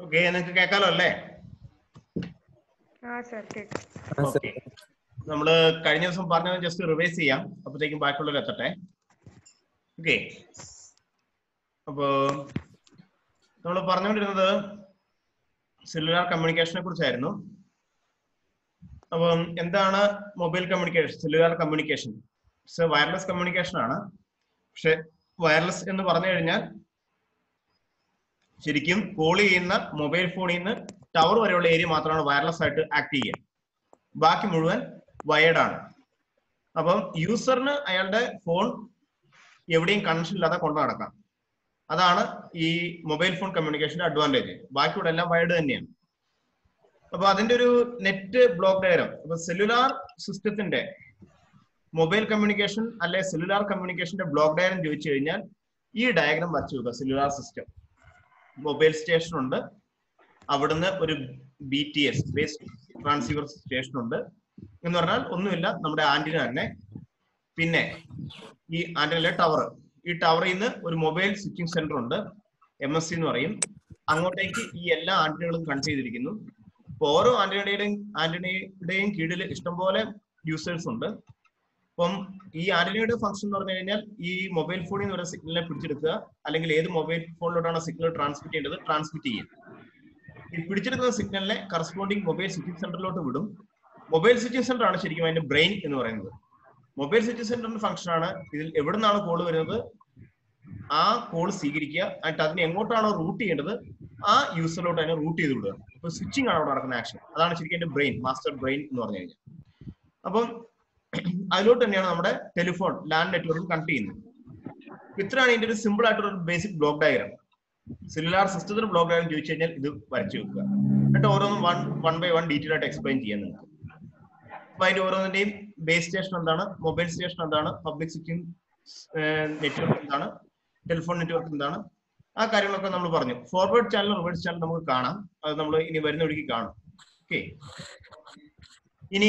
Okay നിങ്ങൾക്ക് കേൾക്കാലോ അല്ലേ ആ സർ കേൾക്കാം ആ സർ ഓക്കെ നമ്മള് കഴിഞ്ഞ ദിവസം പറഞ്ഞത് ജസ്റ്റ് റിവൈസ് ചെയ്യാം അപ്പോഴത്തേക്കും ബാക്കിയുള്ളവർ എത്തട്ടെ ഓക്കെ അപ്പോ നമ്മൾ പറഞ്ഞുകൊണ്ടിരുന്നത് സെല്ലുലാർ കമ്മ്യൂണിക്കേഷനെ കുറിച്ചായിരുന്നു അപ്പം എന്താണ് mobile communication cellular communication wireless communication ആണ് പക്ഷെ വയർലെസ് എന്ന് പറഞ്ഞു കഴിഞ്ഞാൽ ശരിക്കും കോൾ ചെയ്യുന്ന മൊബൈൽ ഫോണിൽ നിന്ന് ടവർ വരെയുള്ള ഏരിയ മാത്രമാണ് വയർലെസ് ആയിട്ട് ആക്ട് ചെയ്യുക ബാക്കി മുഴുവൻ വയേർഡ് ആണ് അപ്പം യൂസറിന് അയാളുടെ ഫോൺ എവിടെയും കണക്ഷൻ ഇല്ലാതെ കൊണ്ടു നടക്കാം അതാണ് ഈ മൊബൈൽ ഫോൺ കമ്മ്യൂണിക്കേഷന്റെ അഡ്വാൻറ്റേജ് ബാക്കിയുള്ള എല്ലാം വയേർഡ് തന്നെയാണ് അപ്പൊ അതിന്റെ ഒരു നെറ്റ് ബ്ലോക്ക് ഡയഗ്രാം അപ്പൊ സെല്ലുലാർ സിസ്റ്റത്തിന്റെ മൊബൈൽ കമ്മ്യൂണിക്കേഷൻ അല്ലെ സെല്ലുലാർ കമ്മ്യൂണിക്കേഷന്റെ ബ്ലോക്ക് ഡയഗ്രാം ചോദിച്ചു കഴിഞ്ഞാൽ ഈ ഡയഗ്രാം വരച്ചു നോക്കുക സെല്ലുലാർ സിസ്റ്റം മൊബൈൽ സ്റ്റേഷൻ ഉണ്ട് അവിടുന്ന് ഒരു B T S base transceiver station ഉണ്ട് എന്ന് പറഞ്ഞാൽ ഒന്നുമില്ല നമ്മുടെ ആന്റിന തന്നെ പിന്നെ ഈ ആന്റിനയിലെ ടവർ ഈ ടവറിൽ നിന്ന് ഒരു മൊബൈൽ സ്വിച്ചിങ് സെന്റർ ഉണ്ട് എം എസ് സി എന്ന് പറയും അങ്ങോട്ടേക്ക് ഈ എല്ലാ ആന്റിനകളും കണക്ട് ചെയ്തിരിക്കുന്നു അപ്പൊ ഓരോ ആന്റിനയുടെയും ആന്റിനയുടെയും കീഴിൽ ഇഷ്ടംപോലെ യൂസേഴ്സ് ഉണ്ട് അപ്പം ഈ ആന്റിനയുടെ ഫംഗ്ഷൻ എന്ന് പറഞ്ഞു കഴിഞ്ഞാൽ ഈ മൊബൈൽ ഫോണിൽ നിന്ന് ഒരു സിഗ്നലിനെ പിടിച്ചെടുക്കുക അല്ലെങ്കിൽ ഏത് മൊബൈൽ ഫോണിലോട്ടാണ് സിഗ്നൽ ട്രാൻസ്മിറ്റ് ചെയ്യേണ്ടത് ട്രാൻസ്മിറ്റ് ചെയ്യുക ഈ പിടിച്ചെടുക്കുന്ന സിഗ്നലിനെ കറസ്പോണ്ടിങ് മൊബൈൽ സ്വിച്ചിങ് സെന്ററിലോട്ട് വിടും മൊബൈൽ സ്വിച്ചിങ് സെന്റർ ആണ് ശരിക്കും അതിന്റെ ബ്രെയിൻ എന്ന് പറയുന്നത് മൊബൈൽ സ്വിച്ചിങ് സെന്ററിന്റെ ഫംഗ്ഷൻ ആണ് ഇതിൽ എവിടെ നിന്നാണ് കോൾ വരുന്നത് ആ കോൾ സ്വീകരിക്കുക എന്നിട്ട് അതിനെ എങ്ങോട്ടാണോ റൂട്ട് ചെയ്യേണ്ടത് ആ യൂസറിലോട്ട് അതിനെ റൂട്ട് ചെയ്ത് വിടുക അപ്പൊ സ്വിച്ചിങ് ആണ് അവിടെ നടക്കുന്ന ആക്ഷൻ അതാണ് ശരിക്കും എന്റെ ബ്രെയിൻ മാസ്റ്റർ ബ്രെയിൻ എന്ന് പറഞ്ഞു കഴിഞ്ഞാൽ അപ്പം അതിലോട്ട് തന്നെയാണ് നമ്മുടെ ടെലിഫോൺ ലാൻഡ് നെറ്റ്വർക്ക് കണക്ട് ചെയ്യുന്നത് ഇത്രയാണ് ഇതിന്റെ ഒരു സിമ്പിൾ ആയിട്ടുള്ള ഒരു ബേസിക് ബ്ലോക്ക് ഡയഗ്രാം സെല്ലുലാർ സിസ്റ്റത്തിന് ബ്ലോക്ക് ഡയഗ്രാം ചോദിച്ചു കഴിഞ്ഞാൽ ഇത് വരച്ചു വെക്കുക എന്നിട്ട് ഓരോന്നും one one by one detail ആയിട്ട് എക്സ്പ്ലെയിൻ ചെയ്യാൻ നിങ്ങൾക്ക് അപ്പൊ അതിന്റെ ഓരോന്നിന്റെയും ബേസ് സ്റ്റേഷൻ എന്താണ് മൊബൈൽ സ്റ്റേഷൻ എന്താണ് പബ്ലിക് സ്വിച്ചിങ് നെറ്റ്വർക്ക് എന്താണ് ടെലിഫോൺ നെറ്റ്വർക്ക് എന്താണ് ആ കാര്യങ്ങളൊക്കെ നമ്മൾ പറഞ്ഞു ഫോർവേഡ് ചാനൽ റിവേഴ്സ് ചാനൽ നമുക്ക് കാണാം അത് നമ്മൾ ഇനി വരുന്ന വഴിക്ക് കാണാം ഓക്കെ ഇനി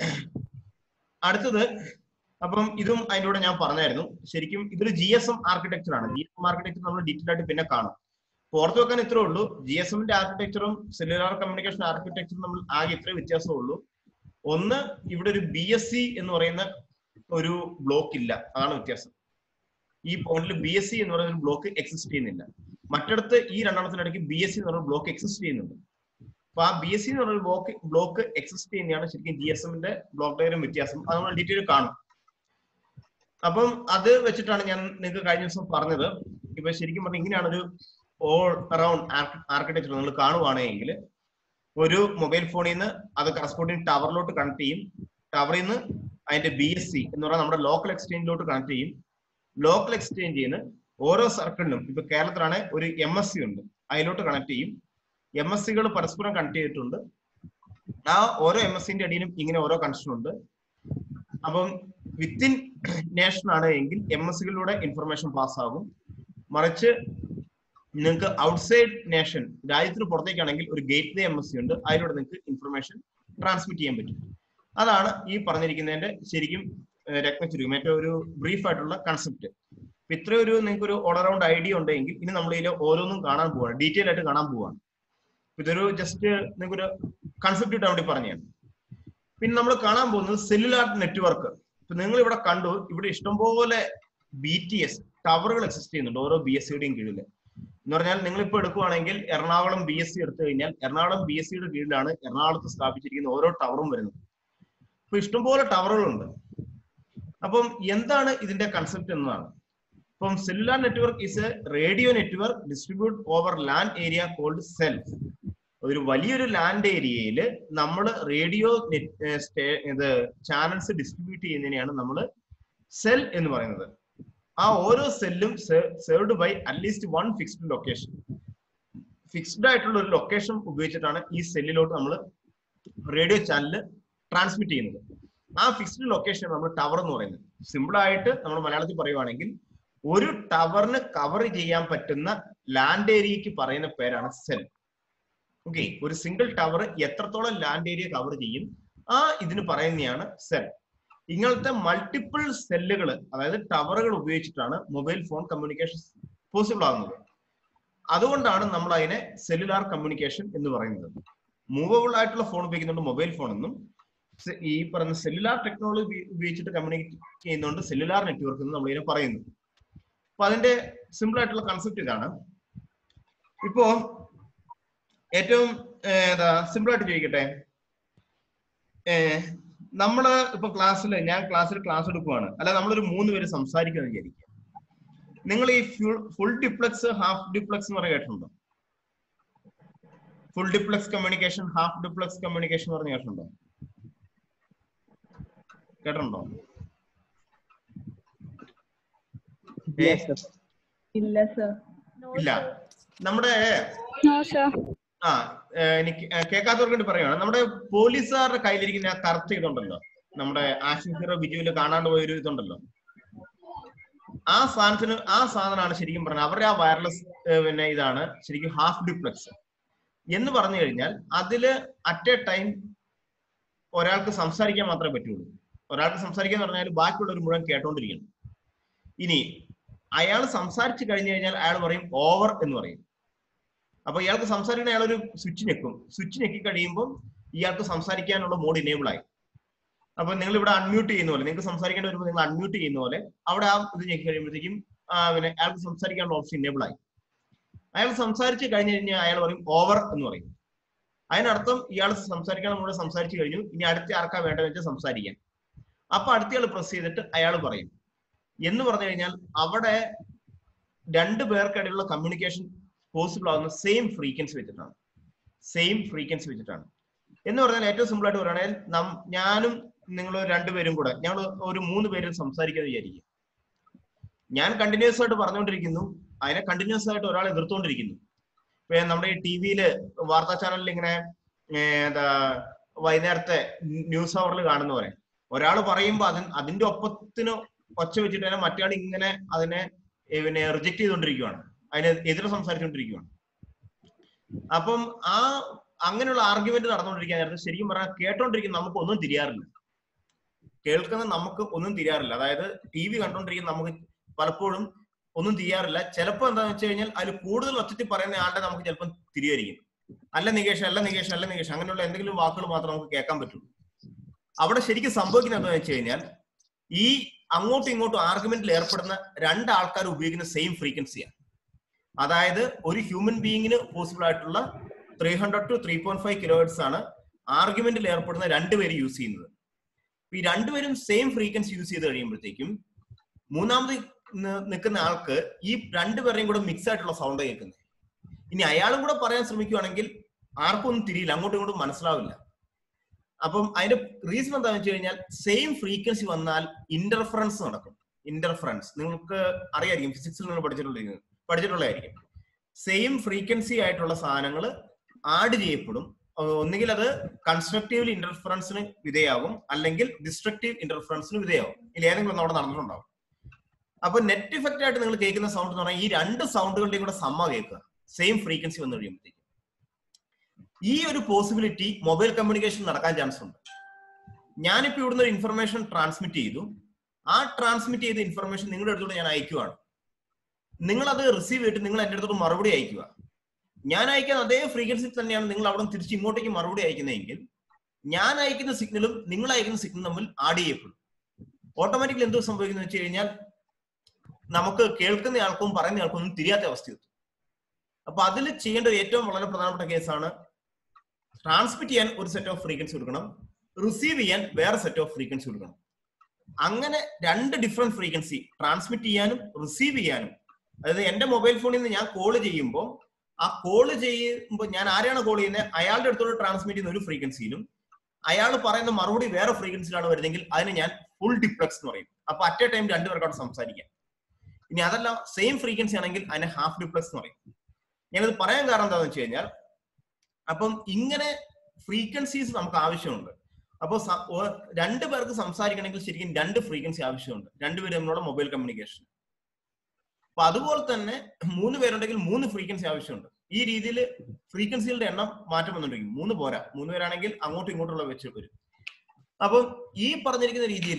അടുത്തത് അപ്പം ഇതും അതിന്റെ കൂടെ ഞാൻ പറഞ്ഞായിരുന്നു ശരിക്കും ഇതൊരു ജി എസ് എം ആർക്കിടെക്ചർ ആണ് ജി എസ് എം ആർക്കിടെക്ചർ നമ്മൾ ഡീറ്റെയിൽ ആയിട്ട് പിന്നെ കാണും ഓർത്ത് വെക്കാൻ ഇത്രേ ഉള്ളൂ ജി എസ് എമ്മിന്റെ ആർക്കിടെക്ചറും സെല്ലുലാർ കമ്മ്യൂണിക്കേഷൻ ആർക്കിടെക്ചറും നമ്മൾ ആകെ ഇത്രേ വ്യത്യാസമേ ഉള്ളൂ ഒന്ന് ഇവിടെ ഒരു ബി എസ് സി എന്ന് പറയുന്ന ഒരു ബ്ലോക്ക് ഇല്ല അതാണ് വ്യത്യാസം ഈ പോയിന്റിൽ ബി എസ് സി എന്ന് പറയുന്ന ഒരു ബ്ലോക്ക് എക്സിസ്റ്റ് ചെയ്യുന്നില്ല മറ്റിടത്ത് ഈ രണ്ടെണ്ണത്തിനിടയ്ക്ക് ബി എസ് സി എന്ന് പറയുന്ന ബ്ലോക്ക് എക്സിസ്റ്റ് ചെയ്യുന്നുണ്ട് അപ്പൊ ആ ബി എസ് സി എന്ന് പറയുന്ന ബ്ലോക്ക് ബ്ലോക്ക് എക്സിസ്റ്റ് ചെയ്യുന്നതാണ് ശരിക്കും ജി എസ് എമ്മിന്റെ ബ്ലോക്ക് ഡയഗ്രം വ്യത്യാസം അത് നമ്മൾ ഡീറ്റെയിൽ കാണും അപ്പം അത് വെച്ചിട്ടാണ് ഞാൻ നിങ്ങൾക്ക് കഴിഞ്ഞ ദിവസം പറഞ്ഞത് ഇപ്പൊ ശരിക്കും പറഞ്ഞാൽ ഇങ്ങനെയാണ് ഒരു ഓൾ അറൌണ്ട് ആർക്കിടെക്ചർ നിങ്ങൾ കാണുവാണെങ്കിൽ ഒരു മൊബൈൽ ഫോണിൽ നിന്ന് അത് കറസ്പോണ്ടിങ് ടവറിലോട്ട് കണക്ട് ചെയ്യും ടവറിൽ നിന്ന് അതിന്റെ ബി എസ് സി എന്ന് പറഞ്ഞാൽ നമ്മുടെ ലോക്കൽ എക്സ്ചേഞ്ചിലോട്ട് കണക്ട് ചെയ്യും ലോക്കൽ എക്സ്ചേഞ്ചിൽ നിന്ന് ഓരോ സർക്കിളിലും ഇപ്പൊ കേരളത്തിലാണ് ഒരു എം എസ് സി ഉണ്ട് അതിലോട്ട് കണക്ട് ചെയ്യും എം എസ് സികൾ പരസ്പരം കണക്ട് ചെയ്തിട്ടുണ്ട് ആ ഓരോ എം എസ് സിന്റെ അടിയിലും ഇങ്ങനെ ഓരോ കണക്ഷൻ ഉണ്ട് അപ്പം വിത്തിൻ നേഷൻ ആണ് എങ്കിൽ എം എസ് സികളിലൂടെ ഇൻഫർമേഷൻ പാസ് ആകും മറിച്ച് നിങ്ങൾക്ക് ഔട്ട്സൈഡ് നേഷൻ രാജ്യത്തിന് പുറത്തേക്കാണെങ്കിൽ ഒരു gateway M S C ഉണ്ട് അതിലൂടെ നിങ്ങൾക്ക് ഇൻഫർമേഷൻ ട്രാൻസ്മിറ്റ് ചെയ്യാൻ പറ്റും അതാണ് ഈ പറഞ്ഞിരിക്കുന്നതിന്റെ ശരിക്കും രത്നച്ചുരുക്കം ഏറ്റവും ഒരു ബ്രീഫ് ആയിട്ടുള്ള കൺസെപ്റ്റ് ഇപ്പൊ ഇത്ര ഒരു നിങ്ങൾക്ക് ഒരു ഓൾ അറൌണ്ട് ഐഡിയ ഉണ്ടെങ്കിൽ ഇനി നമ്മൾ ഇതിൽ ഓരോന്നും കാണാൻ പോവാണ് ഡീറ്റെയിൽ ആയിട്ട് കാണാൻ പോവാണ് ഇതൊരു ജസ്റ്റ് നിങ്ങൾക്ക് ഒരു കൺസെപ്റ്റ് ഇട്ടാൻ വേണ്ടി പറഞ്ഞാണ് പിന്നെ നമ്മൾ കാണാൻ പോകുന്നത് സെല്ലുലാർ നെറ്റ്വർക്ക് ഇപ്പൊ നിങ്ങൾ ഇവിടെ കണ്ടു ഇവിടെ ഇഷ്ടംപോലെ ബി ടി എസ് ടവറുകൾ എക്സിസ്റ്റ് ചെയ്യുന്നുണ്ട് ഓരോ ബി എസ് സിയുടെയും കീഴിൽ എന്ന് പറഞ്ഞാൽ നിങ്ങൾ ഇപ്പൊ എടുക്കുവാണെങ്കിൽ എറണാകുളം ബി എസ് സി എടുത്തു കഴിഞ്ഞാൽ എറണാകുളം ബി എസ് സിയുടെ കീഴിലാണ് എറണാകുളത്ത് സ്ഥാപിച്ചിരിക്കുന്ന ഓരോ ടവറും വരുന്നത് അപ്പൊ ഇഷ്ടംപോലെ ടവറുകളുണ്ട് അപ്പം എന്താണ് ഇതിന്റെ കൺസെപ്റ്റ് എന്നതാണ് അപ്പം cellular network is a radio network distribute over land area called cells ഒരു വലിയൊരു ലാൻഡ് ഏരിയയിൽ നമ്മൾ റേഡിയോ ഇത് ചാനൽസ് ഡിസ്ട്രിബ്യൂട്ട് ചെയ്യുന്നതിനെയാണ് നമ്മൾ സെൽ എന്ന് പറയുന്നത് ആ ഓരോ സെല്ലും served by at least one fixed location fixed ആയിട്ടുള്ള ഒരു ലൊക്കേഷൻ ഉപയോഗിച്ചിട്ടാണ് ഈ സെല്ലിലോട്ട് നമ്മൾ റേഡിയോ ചാനൽ ട്രാൻസ്മിറ്റ് ചെയ്യുന്നത് ആ ഫിക്സ്ഡ് ലൊക്കേഷൻ നമ്മൾ ടവർ എന്ന് പറയുന്നത് സിമ്പിൾ ആയിട്ട് നമ്മൾ മലയാളത്തിൽ പറയുവാണെങ്കിൽ ഒരു ടവറിന് കവർ ചെയ്യാൻ പറ്റുന്ന ലാൻഡ് ഏരിയക്ക് പറയുന്ന പേരാണ് സെൽ ഓക്കെ ഒരു സിംഗിൾ ടവർ എത്രത്തോളം ലാൻഡ് ഏരിയ കവർ ചെയ്യും ആ ഇതിന് പറയുന്നതാണ് സെൽ ഇങ്ങനത്തെ മൾട്ടിപ്പിൾ സെല്ലുകൾ അതായത് ടവറുകൾ ഉപയോഗിച്ചിട്ടാണ് മൊബൈൽ ഫോൺ കമ്മ്യൂണിക്കേഷൻ പോസിബിൾ ആകുന്നത് അതുകൊണ്ടാണ് നമ്മൾ അതിനെ സെല്ലുലാർ കമ്മ്യൂണിക്കേഷൻ എന്ന് പറയുന്നത് മൂവബിൾ ആയിട്ടുള്ള ഫോൺ ഉപയോഗിക്കുന്നുണ്ട് മൊബൈൽ ഫോൺ എന്നും സെ- ഈ പറയുന്ന സെല്ലുലാർ ടെക്നോളജി ഉപയോഗിച്ചിട്ട് കമ്മ്യൂണിക്കേറ്റ് ചെയ്യുന്നുണ്ട് സെല്ലുലാർ നെറ്റ്വർക്ക് എന്ന് നമ്മൾ ഇതിനെ പറയുന്നു അപ്പൊ അതിന്റെ സിമ്പിൾ ആയിട്ടുള്ള കൺസെപ്റ്റ് ഇതാണ് ഇപ്പോ ഏറ്റവും ഏർ, എന്താ സിമ്പിൾ ആയിട്ട് ചോദിക്കട്ടെ ഏർ, നമ്മള് ഇപ്പൊ ക്ലാസ്സിൽ ഞാൻ ക്ലാസ്സിൽ ക്ലാസ് എടുക്കുവാണ് അല്ല നമ്മളൊരു മൂന്ന് പേര് സംസാരിക്കുന്നത് വിചാരിക്കുക നിങ്ങൾ ഈ ഫുൾ ഡിപ്ലക്സ് ഹാഫ് ഡിപ്ലക്സ് എന്ന് പറഞ്ഞ കേട്ടിട്ടുണ്ടോ full duplex communication half duplex communication പറഞ്ഞ കേട്ടിട്ടുണ്ടോ കേട്ടിട്ടുണ്ടോ ഏ? ഇല്ല സർ ഇല്ല നമ്മുടെ നോ സർ ആ ഏ, എനിക്ക് ഏ, കേൾക്കാത്തവർക്ക് വേണ്ടി പറയുകയാണ് നമ്മുടെ പോലീസുകാരുടെ കയ്യിലിരിക്കുന്ന ആ കറുത്ത ഇതുണ്ടല്ലോ നമ്മുടെ ആക്ഷൻ ഹീറോ ബിജുവിൽ കാണാണ്ട് പോയ ഒരു ഇതുണ്ടല്ലോ ആ സാധനത്തിന് ആ സാധനമാണ് ശരിക്കും പറഞ്ഞാൽ അവരുടെ ആ വയർലെസ് പിന്നെ ഇതാണ് ശരിക്കും ഹാഫ് ഡ്യൂപ്ലക്സ് എന്ന് പറഞ്ഞു കഴിഞ്ഞാൽ അതില് അറ്റ് എ ടൈം ഒരാൾക്ക് സംസാരിക്കാൻ മാത്രമേ പറ്റുള്ളൂ ഒരാൾക്ക് സംസാരിക്കാൻ പറഞ്ഞാൽ ബാക്കിയുള്ളവർ മുഴുവൻ കേട്ടോണ്ടിരിക്കണം ഇനി അയാൾ സംസാരിച്ചു കഴിഞ്ഞു കഴിഞ്ഞാൽ അയാൾ പറയും ഓവർ എന്ന് പറയും അപ്പൊ ഇയാൾക്ക് സംസാരിക്കുന്ന അയാൾ ഒരു സ്വിച്ച് ഞെക്കും സ്വിച്ച് ഞെക്കി കഴിയുമ്പോൾ ഇയാൾക്ക് സംസാരിക്കാനുള്ള മോഡ് ഇനേബിൾ ആയി അപ്പൊ നിങ്ങൾ ഇവിടെ അൺമ്യൂട്ട് ചെയ്യുന്ന പോലെ നിങ്ങൾക്ക് സംസാരിക്കേണ്ടി വരുമ്പോൾ നിങ്ങൾ അൺമ്യൂട്ട് ചെയ്യുന്ന പോലെ അവിടെ ആ ഇത് ഞെക്കി കഴിയുമ്പോഴത്തേക്കും ആ, പിന്നെ അയാൾക്ക് സംസാരിക്കാനുള്ള ഓപ്ഷൻ ഇനേബിൾ ആയി അയാൾ സംസാരിച്ച് കഴിഞ്ഞു കഴിഞ്ഞാൽ അയാൾ പറയും ഓവർ എന്ന് പറയും അതിനർത്ഥം ഇയാൾ സംസാരിക്കണം കൂടെ സംസാരിച്ചു കഴിഞ്ഞു ഇനി അടുത്ത ആർക്കാ വേണ്ടതെന്ന് വെച്ചാൽ സംസാരിക്കാം അപ്പൊ അടുത്തയാൾ പ്രസ് ചെയ്തിട്ട് അയാൾ പറയും എന്ന് പറഞ്ഞു കഴിഞ്ഞാൽ അവിടെ രണ്ട് പേർക്കിടയിലുള്ള കമ്മ്യൂണിക്കേഷൻ പോസിബിൾ ആവുന്ന സെയിം ഫ്രീക്വൻസി വെച്ചിട്ടാണ് സെയിം ഫ്രീക്വൻസി വെച്ചിട്ടാണ് എന്ന് പറഞ്ഞാൽ ഏറ്റവും സിമ്പിൾ ആയിട്ട് പറയുകയാണെങ്കിൽ നം- ഞാനും നിങ്ങൾ രണ്ടുപേരും കൂടെ ഞങ്ങൾ ഒരു മൂന്ന് പേരും സംസാരിക്കാതെ വിചാരിക്കും ഞാൻ കണ്ടിന്യൂസ് ആയിട്ട് പറഞ്ഞുകൊണ്ടിരിക്കുന്നു അതിനെ കണ്ടിന്യൂസ് ആയിട്ട് ഒരാൾ എതിർത്തുകൊണ്ടിരിക്കുന്നു ഇപ്പൊ നമ്മുടെ ഈ ടി വിയില് വാർത്താ ചാനലിൽ ഇങ്ങനെ ഏർ, എന്താ വൈകുന്നേരത്തെ ന്യൂസ് അവറിൽ കാണുന്ന പോലെ ഒരാൾ പറയുമ്പോൾ അതിന് അതിന്റെ ഒപ്പത്തിന് ഒച്ച വെച്ചിട്ട് തന്നെ മറ്റേ ഇങ്ങനെ അതിനെ ഏർ, പിന്നെ റിജക്ട് ചെയ്തുകൊണ്ടിരിക്കുകയാണ് അതിന് എതിരെ സംസാരിച്ചുകൊണ്ടിരിക്കുകയാണ് അപ്പം ആ അങ്ങനെയുള്ള ആർഗ്യുമെന്റ് നടന്നുകൊണ്ടിരിക്കാൻ നേരത്തെ ശരിക്കും പറഞ്ഞാൽ കേട്ടോണ്ടിരിക്കുന്ന നമുക്ക് ഒന്നും തിരിയാറില്ല കേൾക്കുന്ന നമുക്ക് ഒന്നും തിരിയാറില്ല അതായത് ടി വി കണ്ടോണ്ടിരിക്കുന്ന നമുക്ക് പലപ്പോഴും ഒന്നും തിരിയാറില്ല ചിലപ്പോൾ എന്താണെന്ന് വെച്ച് കഴിഞ്ഞാൽ അതിൽ കൂടുതൽ ഒച്ചത്തിൽ പറയുന്ന ആളുടെ നമുക്ക് ചിലപ്പം തിരിയായിരിക്കും അല്ല നികേഷ് അല്ല നികേഷ് അല്ല നികേഷ് അങ്ങനെയുള്ള എന്തെങ്കിലും വാക്കുകൾ മാത്രം നമുക്ക് കേൾക്കാൻ പറ്റുള്ളൂ അവിടെ ശരിക്കും സംഭവിക്കുന്നത് എന്താണെന്ന് വെച്ച് കഴിഞ്ഞാൽ ഈ അങ്ങോട്ടും ഇങ്ങോട്ടും ആർഗ്യുമെന്റിൽ ഏർപ്പെടുന്ന രണ്ട് ആൾക്കാർ ഉപയോഗിക്കുന്ന സെയിം ഫ്രീക്വൻസിയാണ് അതായത് ഒരു ഹ്യൂമൻ ബീയിങ്ങിന് പോസിബിൾ ആയിട്ടുള്ള three hundred to three point five kilohertz ആണ് ആർഗ്യുമെന്റിൽ ഏർപ്പെടുന്ന രണ്ടുപേര് യൂസ് ചെയ്യുന്നത് അപ്പൊ ഈ രണ്ടുപേരും സെയിം ഫ്രീക്വൻസി യൂസ് ചെയ്ത് കഴിയുമ്പോഴത്തേക്കും മൂന്നാമത് നി- നിൽക്കുന്ന ആൾക്ക് ഈ രണ്ടുപേരുടെയും കൂടെ മിക്സ് ആയിട്ടുള്ള സൗണ്ട് കേൾക്കുന്നത് ഇനി അയാളും കൂടെ പറയാൻ ശ്രമിക്കുവാണെങ്കിൽ ആർക്കും ഒന്നും തിരിയില്ല അങ്ങോട്ടും ഇങ്ങോട്ടും മനസ്സിലാവില്ല അപ്പം അതിന്റെ റീസൺ എന്താണെന്ന് വെച്ച് കഴിഞ്ഞാൽ സെയിം ഫ്രീക്വൻസി വന്നാൽ ഇന്റർഫറൻസ് നടക്കും ഇന്റർഫറൻസ് നിങ്ങൾക്ക് അറിയായിരിക്കും ഫിസിക്സിൽ നിങ്ങൾ പഠിച്ചിട്ടുള്ള പഠിച്ചിട്ടുള്ളതായിരിക്കും സെയിം ഫ്രീക്വൻസി ആയിട്ടുള്ള സാധനങ്ങൾ ആഡ് ചെയ്യപ്പെടും അഹ് ഒന്നുകിൽ അത് കൺസ്ട്രക്റ്റീവ് ഇന്റർഫറൻസിന് വിധേയാകും അല്ലെങ്കിൽ ഡിസ്ട്രക്റ്റീവ് ഇന്റർഫറൻസിന് വിധേയാകും ഇതിൽ ഏതെങ്കിലും ഒന്ന് അവിടെ നടന്നിട്ടുണ്ടാവും അപ്പൊ നെറ്റ് ഇഫക്റ്റ് ആയിട്ട് നിങ്ങൾ കേൾക്കുന്ന സൗണ്ട് എന്ന് പറഞ്ഞാൽ ഈ രണ്ട് സൗണ്ടുകളുടെയും കൂടെ സമ്മ കേൾക്കുക സെയിം ഫ്രീക്വൻസി വന്നു കഴിയുമ്പോഴത്തേക്കും ഈ ഒരു പോസിബിലിറ്റി മൊബൈൽ കമ്മ്യൂണിക്കേഷൻ നടക്കാൻ ചാൻസ് ഉണ്ട് ഞാനിപ്പോ ഇവിടുന്ന് ഒരു ഇൻഫർമേഷൻ ട്രാൻസ്മിറ്റ് ചെയ്തു ആ ട്രാൻസ്മിറ്റ് ചെയ്ത ഇൻഫർമേഷൻ നിങ്ങളുടെ അടുത്തോട്ട് ഞാൻ അയക്കുവാണ് നിങ്ങൾ അത് റിസീവ് ചെയ്തിട്ട് നിങ്ങൾ എന്റെ അടുത്തോട്ട് മറുപടി അയക്കുക ഞാൻ അയക്കുന്ന അതേ ഫ്രീക്വൻസി തന്നെയാണ് നിങ്ങൾ അവിടെ നിന്ന് തിരിച്ച് ഇങ്ങോട്ടേക്ക് മറുപടി അയക്കുന്നതെങ്കിൽ ഞാൻ അയക്കുന്ന സിഗ്നലും നിങ്ങൾ അയക്കുന്ന സിഗ്നലും തമ്മിൽ ആഡ് ചെയ്യപ്പെടും ഓട്ടോമാറ്റിക്കലി എന്തോ സംഭവിക്കുന്നത് വെച്ച് കഴിഞ്ഞാൽ നമുക്ക് കേൾക്കുന്ന ആൾക്കും പറയുന്ന ആൾക്കും ഒന്നും തിരിയാത്ത അവസ്ഥ എത്തും അപ്പൊ അതിൽ ചെയ്യേണ്ട ഒരു ഏറ്റവും വളരെ പ്രധാനപ്പെട്ട കേസാണ് ട്രാൻസ്മിറ്റ് ചെയ്യാൻ ഒരു സെറ്റ് ഓഫ് ഫ്രീക്വൻസി കൊടുക്കണം റിസീവ് ചെയ്യാൻ വേറെ സെറ്റ് ഓഫ് ഫ്രീക്വൻസി കൊടുക്കണം അങ്ങനെ രണ്ട് ഡിഫറെന്റ് ഫ്രീക്വൻസി ട്രാൻസ്മിറ്റ് ചെയ്യാനും റിസീവ് ചെയ്യാനും അതായത് എന്റെ മൊബൈൽ ഫോണിൽ നിന്ന് ഞാൻ കോൾ ചെയ്യുമ്പോൾ ആ കോൾ ചെയ്യുമ്പോൾ ഞാൻ ആരെയാണ് കോൾ ചെയ്യുന്നത് അയാളുടെ അടുത്തോട്ട് ട്രാൻസ്മിറ്റ് ചെയ്യുന്ന ഒരു ഫ്രീക്വൻസിയിലും അയാൾ പറയുന്ന മറുപടി വേറെ ഫ്രീക്വൻസിയിലാണ് വരുന്നതെങ്കിൽ അതിന് ഞാൻ ഫുൾ ഡിപ്ലക്സ് എന്ന് പറയും അപ്പൊ അറ്റ് എ ടൈം രണ്ടുപേർക്കവിടെ സംസാരിക്കാം ഇനി അതല്ല സെയിം ഫ്രീക്വൻസി ആണെങ്കിൽ അതിനെ ഹാഫ് ഡിപ്ലക്സ് എന്ന് പറയും ഞാനത് പറയാൻ കാരണം എന്താണെന്ന് വെച്ച് കഴിഞ്ഞാൽ അപ്പം ഇങ്ങനെ ഫ്രീക്വൻസീസ് നമുക്ക് ആവശ്യമുണ്ട് അപ്പോൾ രണ്ടു പേർക്ക് സംസാരിക്കണമെങ്കിൽ ശരിക്കും രണ്ട് ഫ്രീക്വൻസി ആവശ്യമുണ്ട് രണ്ടുപേരും തമ്മിലുള്ള മൊബൈൽ കമ്മ്യൂണിക്കേഷൻ അപ്പൊ അതുപോലെ തന്നെ മൂന്ന് പേരുണ്ടെങ്കിൽ മൂന്ന് ഫ്രീക്വൻസി ആവശ്യമുണ്ട് ഈ രീതിയിൽ ഫ്രീക്വൻസികളുടെ എണ്ണം മാറ്റം വന്നുകൊണ്ടിരിക്കും മൂന്ന് പോരാ മൂന്ന് പേരാണെങ്കിൽ അങ്ങോട്ടും ഇങ്ങോട്ടുള്ള വെച്ച് വരും അപ്പം ഈ പറഞ്ഞിരിക്കുന്ന രീതിയിൽ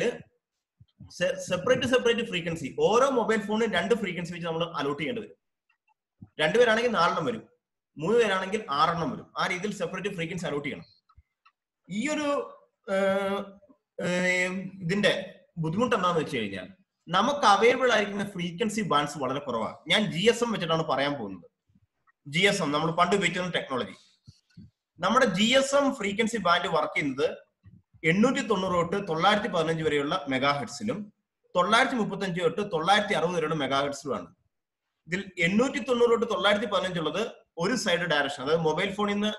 സെപ്പറേറ്റ് സെപ്പറേറ്റ് ഫ്രീക്വൻസി ഓരോ മൊബൈൽ ഫോണിനും രണ്ട് ഫ്രീക്വൻസി വെച്ച് നമ്മൾ അലോട്ട് ചെയ്യേണ്ടി വരും രണ്ടുപേരാണെങ്കിൽ നാലെണ്ണം വരും മൂന്ന് പേരാണെങ്കിൽ ആറെണ്ണം വരും ആ രീതിയിൽ സെപ്പറേറ്റ് ഫ്രീക്വൻസി അലോട്ട് ചെയ്യണം ഈ ഒരു ഏഹ്, ഏഹ്, ഇതിന്റെ ബുദ്ധിമുട്ട് എന്താണെന്ന് വെച്ച് കഴിഞ്ഞാൽ നമുക്ക് അവൈലബിൾ ആയിരിക്കുന്ന ഫ്രീക്വൻസി ബാൻഡ്സ് വളരെ കുറവാണ് ഞാൻ ജി എസ് എം വെച്ചിട്ടാണ് പറയാൻ പോകുന്നത് ജി എസ് എം നമ്മൾ പണ്ട് ഉപയോഗിക്കുന്ന ടെക്നോളജി നമ്മുടെ G S M frequency band work ചെയ്യുന്നത് എണ്ണൂറ്റി തൊണ്ണൂറ് തൊട്ട് തൊള്ളായിരത്തി പതിനഞ്ച് വരെയുള്ള മെഗാ ഹെഡ്സിലും തൊള്ളായിരത്തി മുപ്പത്തഞ്ച് തൊട്ട് തൊള്ളായിരത്തി അറുപത് വരെയുള്ള മെഗാ ഹെഡ്സിലുമാണ് ഇതിൽ എണ്ണൂറ്റി തൊണ്ണൂറ് തൊട്ട് തൊള്ളായിരത്തി പതിനഞ്ച് ഉള്ളത് ഒരു സൈഡ് ഡയറക്ഷൻ അതായത് മൊബൈൽ ഫോണിൽ നിന്ന്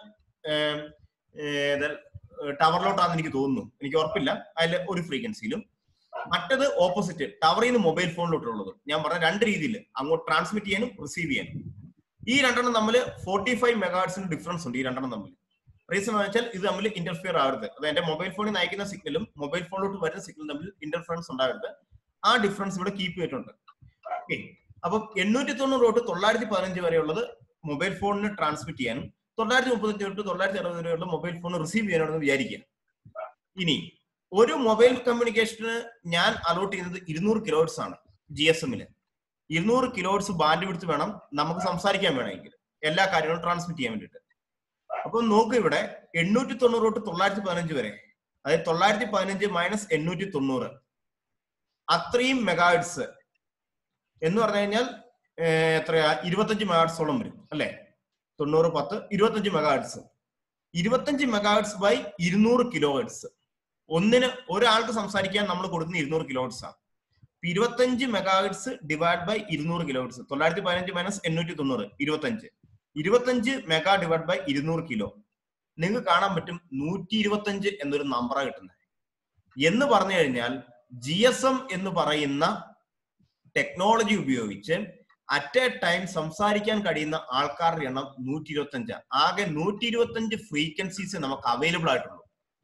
ടവറിലോട്ടാന്ന് എനിക്ക് തോന്നുന്നു എനിക്ക് ഉറപ്പില്ല അതിൽ ഒരു ഫ്രീക്വൻസിയിലും മറ്റത് ഓപ്പോസിറ്റ് ടവറിൽ നിന്ന് മൊബൈൽ ഫോണിലോട്ടുള്ളത് ഞാൻ പറഞ്ഞ രണ്ട് രീതിയിൽ അങ്ങോട്ട് ട്രാൻസ്മിറ്റ് ചെയ്യാനും റിസീവ് ചെയ്യാനും ഈ രണ്ടെണ്ണം തമ്മിൽ ഫോർട്ടി ഫൈവ് മെഗാഹെഡ്സിന് ഡിഫറൻസ് ഉണ്ട് ഈ രണ്ടെണ്ണം തമ്മിൽ റീസൺ എന്ന് വെച്ചാൽ ഇത് തമ്മിൽ ഇന്റർഫിയർ ആവരുത് അത് എന്റെ മൊബൈൽ ഫോണിൽ നിന്ന് അയക്കുന്ന സിഗ്നലും മൊബൈൽ ഫോണിലോട്ട് വരുന്ന സിഗ്നലും തമ്മിൽ ഇന്റർഫറൻസ് ഉണ്ടാവരുത് ആ ഡിഫറൻസ് ഇവിടെ കീപ്പ് ചെയ്തിട്ടുണ്ട് ഓക്കെ അപ്പം എണ്ണൂറ്റി തൊണ്ണൂറ് തൊട്ട് തൊള്ളായിരത്തി പതിനഞ്ച് വരെയുള്ളത് മൊബൈൽ ഫോണിന് ട്രാൻസ്മിറ്റ് ചെയ്യാനും തൊള്ളായിരത്തി മുപ്പത്തഞ്ച് തൊട്ട് തൊള്ളായിരത്തി അറുപത് വരെയുള്ള മൊബൈൽ ഫോൺ റിസീവ് ചെയ്യാനാണെന്ന് വിചാരിക്കുക ഇനി ഒരു മൊബൈൽ കമ്മ്യൂണിക്കേഷന് ഞാൻ അലോട്ട് ചെയ്യുന്നത് ഇരുന്നൂറ് കിലോഹെർട്സ് ആണ് ജി എസ് എമ്മില് ഇരുന്നൂറ് കിലോഹെർട്സ് ബാൻഡ് വിടുത്ത് വേണം നമുക്ക് സംസാരിക്കാൻ വേണമെങ്കിൽ എല്ലാ കാര്യങ്ങളും ട്രാൻസ്മിറ്റ് ചെയ്യാൻ വേണ്ടിയിട്ട് അപ്പൊ നോക്കൂ ഇവിടെ എണ്ണൂറ്റി തൊണ്ണൂറ് തൊട്ട് തൊള്ളായിരത്തി പതിനഞ്ച് വരെ അതായത് തൊള്ളായിരത്തി പതിനഞ്ച് മൈനസ് എണ്ണൂറ്റി തൊണ്ണൂറ് അത്രയും മെഗാഹെഡ്സ് എന്ന് പറഞ്ഞു കഴിഞ്ഞാൽ ഏർ, എത്രയാ ഇരുപത്തഞ്ച് മെഗാഹെഡ്സോളം വരും അല്ലെ തൊണ്ണൂറ് പത്ത് ഇരുപത്തഞ്ച് മെഗാഹെഡ്സ് ഇരുപത്തഞ്ച് മെഗാഹെഡ്സ് ബൈ ഇരുന്നൂറ് കിലോ ഹെഡ്സ് ഒന്നിന് ഒരാൾക്ക് സംസാരിക്കാൻ നമ്മൾ കൊടുക്കുന്ന ഇരുന്നൂറ് കിലോ ഹെഡ്സ് ആണ് ഇപ്പൊ ഇരുപത്തഞ്ച് മെഗാഹെഡ്സ് ഡിവൈഡ് ബൈ ഇരുന്നൂറ് കിലോ ഹെഡ്സ് തൊള്ളായിരത്തി പതിനഞ്ച് മൈനസ് എണ്ണൂറ്റി തൊണ്ണൂറ് ഇരുപത്തഞ്ച് ഇരുപത്തഞ്ച് മെഗാ ഡിവൈഡ് ബൈ ഇരുന്നൂറ് കിലോ നിങ്ങൾക്ക് കാണാൻ പറ്റും നൂറ്റി ഇരുപത്തഞ്ച് എന്നൊരു നമ്പറാണ് കിട്ടുന്നത് എന്ന് പറഞ്ഞു കഴിഞ്ഞാൽ ജി എസ് എം എന്ന് പറയുന്ന ടെക്നോളജി ഉപയോഗിച്ച് അറ്റ് എ ടൈം സംസാരിക്കാൻ കഴിയുന്ന ആൾക്കാരുടെ എണ്ണം നൂറ്റി ഇരുപത്തി അഞ്ച് ആകെ നൂറ്റി ഇരുപത്തി അഞ്ച് ഫ്രീക്വൻസീസ് നമുക്ക് അവൈലബിൾ ആയിട്ടുള്ളൂ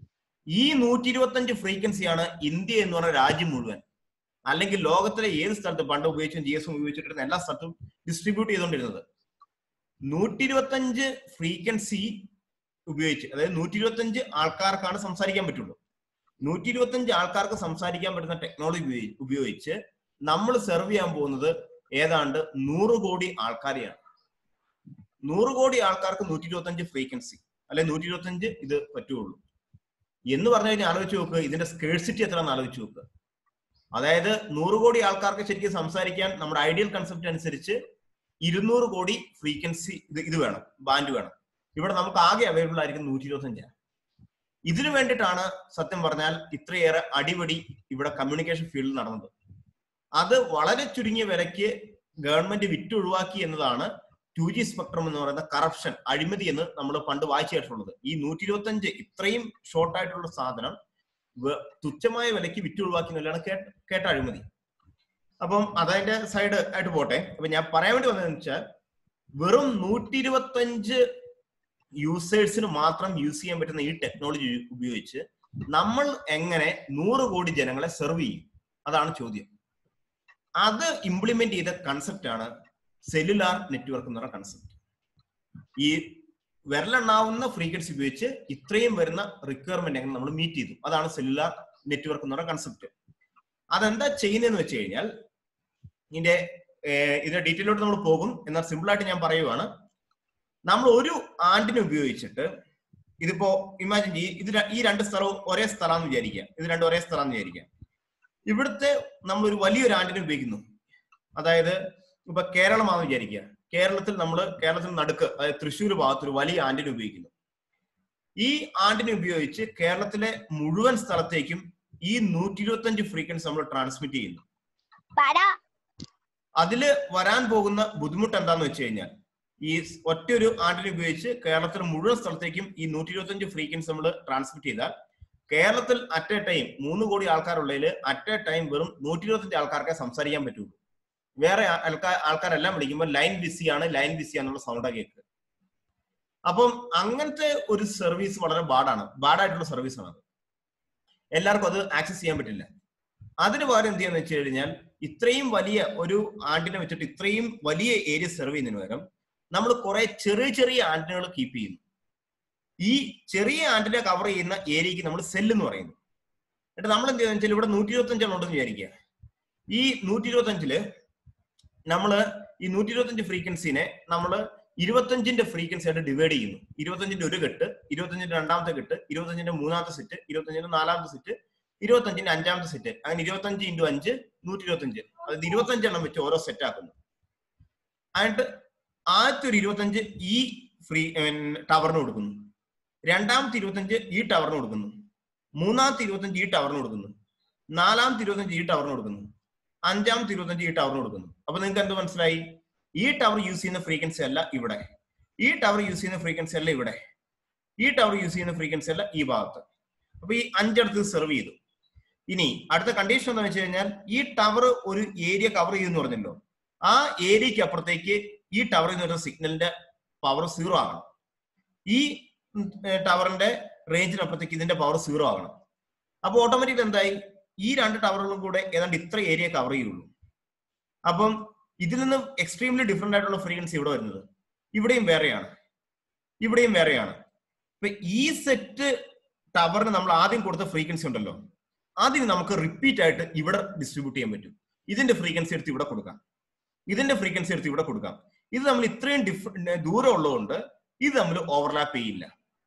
ഈ നൂറ്റി ഇരുപത്തി അഞ്ച് ഫ്രീക്വൻസിയാണ് ഇന്ത്യ എന്ന് പറഞ്ഞ രാജ്യം മുഴുവൻ അല്ലെങ്കിൽ ലോകത്തിലെ ഏത് സ്ഥലത്തും പണ്ട് ഉപയോഗിച്ചും ജി എസ് എം ഉപയോഗിച്ചിട്ടിരുന്ന എല്ലാ സ്ഥലത്തും ഡിസ്ട്രിബ്യൂട്ട് ചെയ്തുകൊണ്ടിരുന്നത് നൂറ്റി ഇരുപത്തി അഞ്ച് ഫ്രീക്വൻസി ഉപയോഗിച്ച് അതായത് നൂറ്റി ഇരുപത്തി അഞ്ച് ആൾക്കാർക്കാണ് സംസാരിക്കാൻ പറ്റുള്ളൂ നൂറ്റി ഇരുപത്തി അഞ്ച് ആൾക്കാർക്ക് സംസാരിക്കാൻ പറ്റുന്ന ടെക്നോളജി ഉപയോഗി- ഉപയോഗിച്ച് നമ്മൾ സെർവ് ചെയ്യാൻ പോകുന്നത് ഏതാണ്ട് നൂറ് കോടി ആൾക്കാരെയാണ് നൂറ് കോടി ആൾക്കാർക്ക് നൂറ്റി ഇരുപത്തി അഞ്ച് ഫ്രീക്വൻസി അല്ലെ നൂറ്റി ഇരുപത്തി അഞ്ച് ഇത് പറ്റുള്ളൂ എന്ന് പറഞ്ഞു കഴിഞ്ഞാൽ ആലോചിച്ച് നോക്കുക ഇതിന്റെ സ്കേഴ്സിറ്റി എത്രയാണെന്ന് ആലോചിച്ച് നോക്കുക അതായത് നൂറ് കോടി ആൾക്കാർക്ക് ശരിക്കും സംസാരിക്കാൻ നമ്മുടെ ഐഡിയൽ കൺസെപ്റ്റ് അനുസരിച്ച് ഇരുന്നൂറ് കോടി ഫ്രീക്വൻസി ഇത് ഇത് വേണം ബാൻഡ് വേണം ഇവിടെ നമുക്ക് ആകെ അവൈലബിൾ ആയിരിക്കും നൂറ്റി ഇരുപത്തി അഞ്ചാണ് ഇതിനു വേണ്ടിയിട്ടാണ് സത്യം പറഞ്ഞാൽ ഇത്രയേറെ അടിപൊളി ഇവിടെ കമ്മ്യൂണിക്കേഷൻ ഫീൽഡിൽ നടന്നത് അത് വളരെ ചുരുങ്ങിയ വിലയ്ക്ക് ഗവൺമെന്റ് വിറ്റൊഴിവാക്കി എന്നതാണ് ടു ജി സ്പെക്ട്രം എന്ന് പറയുന്ന കറപ്ഷൻ അഴിമതി എന്ന് നമ്മൾ പണ്ട് വായിച്ചു കേട്ടിട്ടുള്ളത് ഈ നൂറ്റി ഇരുപത്തി അഞ്ച് ഇത്രയും ഷോർട്ട് ആയിട്ടുള്ള സാധനം വെ- തുച്ഛമായ വിലയ്ക്ക് വിറ്റൊഴിവാക്കി എന്നുള്ളതാണ് കേട്ട കേട്ട അഴിമതി അപ്പം അതതിന്റെ സൈഡ് ആയിട്ട് പോട്ടെ അപ്പൊ ഞാൻ പറയാൻ വേണ്ടി വന്നതെന്ന് വെച്ചാൽ വെറും നൂറ്റി ഇരുപത്തി അഞ്ച് യൂസേഴ്സിന് മാത്രം യൂസ് ചെയ്യാൻ പറ്റുന്ന ഈ ടെക്നോളജി ഉപയോഗിച്ച് നമ്മൾ എങ്ങനെ നൂറ് കോടി ജനങ്ങളെ സെർവ് ചെയ്യും അതാണ് ചോദ്യം അത് ഇംപ്ലിമെന്റ് ചെയ്ത കൺസെപ്റ്റ് ആണ് സെല്ലുലാർ നെറ്റ്വർക്ക് എന്ന് പറയുന്ന കൺസെപ്റ്റ് ഈ വിരലെണ്ണാവുന്ന ഫ്രീക്വൻസി ഉപയോഗിച്ച് ഇത്രയും വരുന്ന റിക്വയർമെന്റ് എങ്ങനെ നമ്മൾ മീറ്റ് ചെയ്തു അതാണ് സെല്ലുലാർ നെറ്റ്വർക്ക് എന്ന് പറയുന്ന കൺസെപ്റ്റ് അതെന്താ ചെയ്യുന്നതെന്ന് വെച്ച് കഴിഞ്ഞാൽ ഇതിന്റെ ഏർ, ഇതിന്റെ ഡീറ്റെയിലോട്ട് നമ്മൾ പോകും എന്നാൽ സിമ്പിൾ ആയിട്ട് ഞാൻ പറയുവാണ് നമ്മൾ ഒരു ആണ്ടിനെ ഉപയോഗിച്ചിട്ട് ഇതിപ്പോ ഇമാജിൻ ചെയ്യ് ഇത് ര- ഈ രണ്ട് സ്ഥലവും ഒരേ സ്ഥലമാണെന്ന് വിചാരിക്കുക ഇത് രണ്ടും ഒരേ സ്ഥലമാണെന്ന് വിചാരിക്കുക ഇവിടുത്തെ നമ്മൾ ഒരു വലിയൊരു ആണ്ടിനെ ഉപയോഗിക്കുന്നു അതായത് ഇപ്പൊ കേരളമാണെന്ന് വിചാരിക്കുക കേരളത്തിൽ നമ്മൾ കേരളത്തിൽ നടുക്ക് അതായത് തൃശ്ശൂർ ഭാഗത്ത് ഒരു വലിയ ആന്റിനെ ഉപയോഗിക്കുന്നു ഈ ആന്റിനെ ഉപയോഗിച്ച് കേരളത്തിലെ മുഴുവൻ സ്ഥലത്തേക്കും ഈ നൂറ്റി ഇരുപത്തി അഞ്ച് ഫ്രീക്വൻസി നമ്മൾ ട്രാൻസ്മിറ്റ് ചെയ്യുന്നു അതില് വരാൻ പോകുന്ന ബുദ്ധിമുട്ട് എന്താന്ന് വെച്ച് കഴിഞ്ഞാൽ ഈ ഒറ്റ ഒരു ആന്റിനെ ഉപയോഗിച്ച് കേരളത്തിലെ മുഴുവൻ സ്ഥലത്തേക്കും ഈ നൂറ്റി ഇരുപത്തി അഞ്ച് ഫ്രീക്വൻസി നമ്മൾ ട്രാൻസ്മിറ്റ് ചെയ്താൽ കേരളത്തിൽ അറ്റ് എ ടൈം മൂന്ന് കോടി ആൾക്കാരുള്ളതിൽ അറ്റ് എ ടൈം വെറും നൂറ്റി ഇരുപത്തഞ്ച് ആൾക്കാർക്കേ സംസാരിക്കാൻ പറ്റുള്ളൂ വേറെ ആൾക്കാർ ആൾക്കാരെല്ലാം വിളിക്കുമ്പോൾ ലൈൻ ബിസി ആണ് ലൈൻ ബിസി എന്നുള്ള സൗണ്ടാണ് കേൾക്കുക അപ്പം അങ്ങനത്തെ ഒരു സർവീസ് വളരെ ബാഡാണ് ബാഡായിട്ടുള്ള സർവീസ് ആണ് അത് എല്ലാവർക്കും അത് ആക്സസ് ചെയ്യാൻ പറ്റില്ല അതിന് പകരം എന്ത് ചെയ്യാന്ന് വെച്ച് കഴിഞ്ഞാൽ ഇത്രയും വലിയ ഒരു ആന്റിനെ വെച്ചിട്ട് ഇത്രയും വലിയ ഏരിയ സെർവ് ചെയ്യുന്നതിന് പകരം നമ്മൾ കുറെ ചെറിയ ചെറിയ ആന്റിനകൾ കീപ്പ് ചെയ്യുന്നു ഈ ചെറിയ ആന്റിനെ കവർ ചെയ്യുന്ന ഏരിയക്ക് നമ്മൾ സെല്ല് എന്ന് പറയുന്നു എന്നിട്ട് നമ്മൾ എന്ത് ചെയ്യുന്ന വെച്ചാൽ ഇവിടെ നൂറ്റി ഇരുപത്തി അഞ്ചെണ്ണം ഉണ്ടെന്ന് വിചാരിക്കുക ഈ നൂറ്റി ഇരുപത്തി അഞ്ചില് നമ്മള് ഈ നൂറ്റി ഇരുപത്തഞ്ച് ഫ്രീക്വൻസിനെ നമ്മൾ ഇരുപത്തഞ്ചിന്റെ ഫ്രീക്വൻസി ആയിട്ട് ഡിവൈഡ് ചെയ്യുന്നു ഇരുപത്തഞ്ചിന്റെ ഒരു കെട്ട് ഇരുപത്തഞ്ചിന്റെ രണ്ടാമത്തെ കെട്ട് ഇരുപത്തഞ്ചിന്റെ മൂന്നാമത്തെ സെറ്റ് ഇരുപത്തഞ്ചിന്റെ നാലാമത്തെ സെറ്റ് ഇരുപത്തഞ്ചിന്റെ അഞ്ചാമത്തെ സെറ്റ് അങ്ങനെ ഇരുപത്തഞ്ച് ഇൻറ്റു അഞ്ച് നൂറ്റി ഇരുപത്തഞ്ച് അതായത് ഇരുപത്തഞ്ചെണ്ണം വെച്ച് ഓരോ സെറ്റ് ആക്കുന്നു എന്നിട്ട് ആദ്യത്തെ ഒരു ഇരുപത്തഞ്ച് ഈ ഫ്രീ ടവറിന് കൊടുക്കുന്നു രണ്ടാമത്തെ ഇരുപത്തഞ്ച് ഈ ടവറിന് കൊടുക്കുന്നു മൂന്നാമത്തെ ഇരുപത്തഞ്ച് ഈ ടവറിന് കൊടുക്കുന്നു നാലാമത്തെ ഇരുപത്തഞ്ച് ഈ ടവറിന് കൊടുക്കുന്നു അഞ്ചാമത്തെ ഇരുപത്തഞ്ച് ഈ ടവറിന് കൊടുക്കുന്നു അപ്പൊ നിങ്ങൾക്ക് എന്ത് മനസ്സിലായി ഈ ടവർ യൂസ് ചെയ്യുന്ന ഫ്രീക്വൻസി അല്ല ഇവിടെ ഈ ടവർ യൂസ് ചെയ്യുന്ന ഫ്രീക്വൻസി അല്ല ഇവിടെ ഈ ടവർ യൂസ് ചെയ്യുന്ന ഫ്രീക്വൻസി അല്ല ഈ ഭാഗത്ത് അപ്പൊ ഈ അഞ്ചിടത്ത് സെർവ് ചെയ്തു ഇനി അടുത്ത കണ്ടീഷൻ എന്താണെന്ന് വെച്ച് കഴിഞ്ഞാൽ ഈ ടവർ ഒരു ഏരിയ കവർ ചെയ്യുന്നു പറഞ്ഞല്ലോ ആ ഏരിയക്ക് അപ്പുറത്തേക്ക് ഈ ടവറിൽ നിന്ന് വരുന്ന സിഗ്നലിന്റെ പവർ സീറോ ആകണം ഈ ടവറിന്റെ റേഞ്ചിനപ്പുറത്തേക്ക് ഇതിന്റെ പവർ സീറോ ആകണം അപ്പൊ ഓട്ടോമാറ്റിക് എന്തായി ഈ രണ്ട് ടവറുകളും കൂടെ ഏതാണ്ട് ഇത്ര ഏരിയ കവർ ചെയ്യുള്ളൂ അപ്പം ഇതിൽ നിന്ന് എക്സ്ട്രീംലി ഡിഫറെന്റ് ആയിട്ടുള്ള ഫ്രീക്വൻസി ഇവിടെ വരുന്നത് ഇവിടെയും വേറെയാണ് ഇവിടെയും വേറെയാണ് ഇപ്പൊ ഈ സെറ്റ് ടവറിന് നമ്മൾ ആദ്യം കൊടുത്ത ഫ്രീക്വൻസി ഉണ്ടല്ലോ അതിന് നമുക്ക് റിപ്പീറ്റ് ആയിട്ട് ഇവിടെ ഡിസ്ട്രിബ്യൂട്ട് ചെയ്യാൻ പറ്റും ഇതിന്റെ ഫ്രീക്വൻസി എടുത്ത് ഇവിടെ കൊടുക്കാം ഇതിന്റെ ഫ്രീക്വൻസി എടുത്ത് ഇവിടെ കൊടുക്കാം ഇത് നമ്മൾ ഇത്രയും ഡിഫ ദൂരം ഉള്ളതുകൊണ്ട് ഇത് നമ്മൾ ഓവർലാപ്പ് ചെയ്യില്ല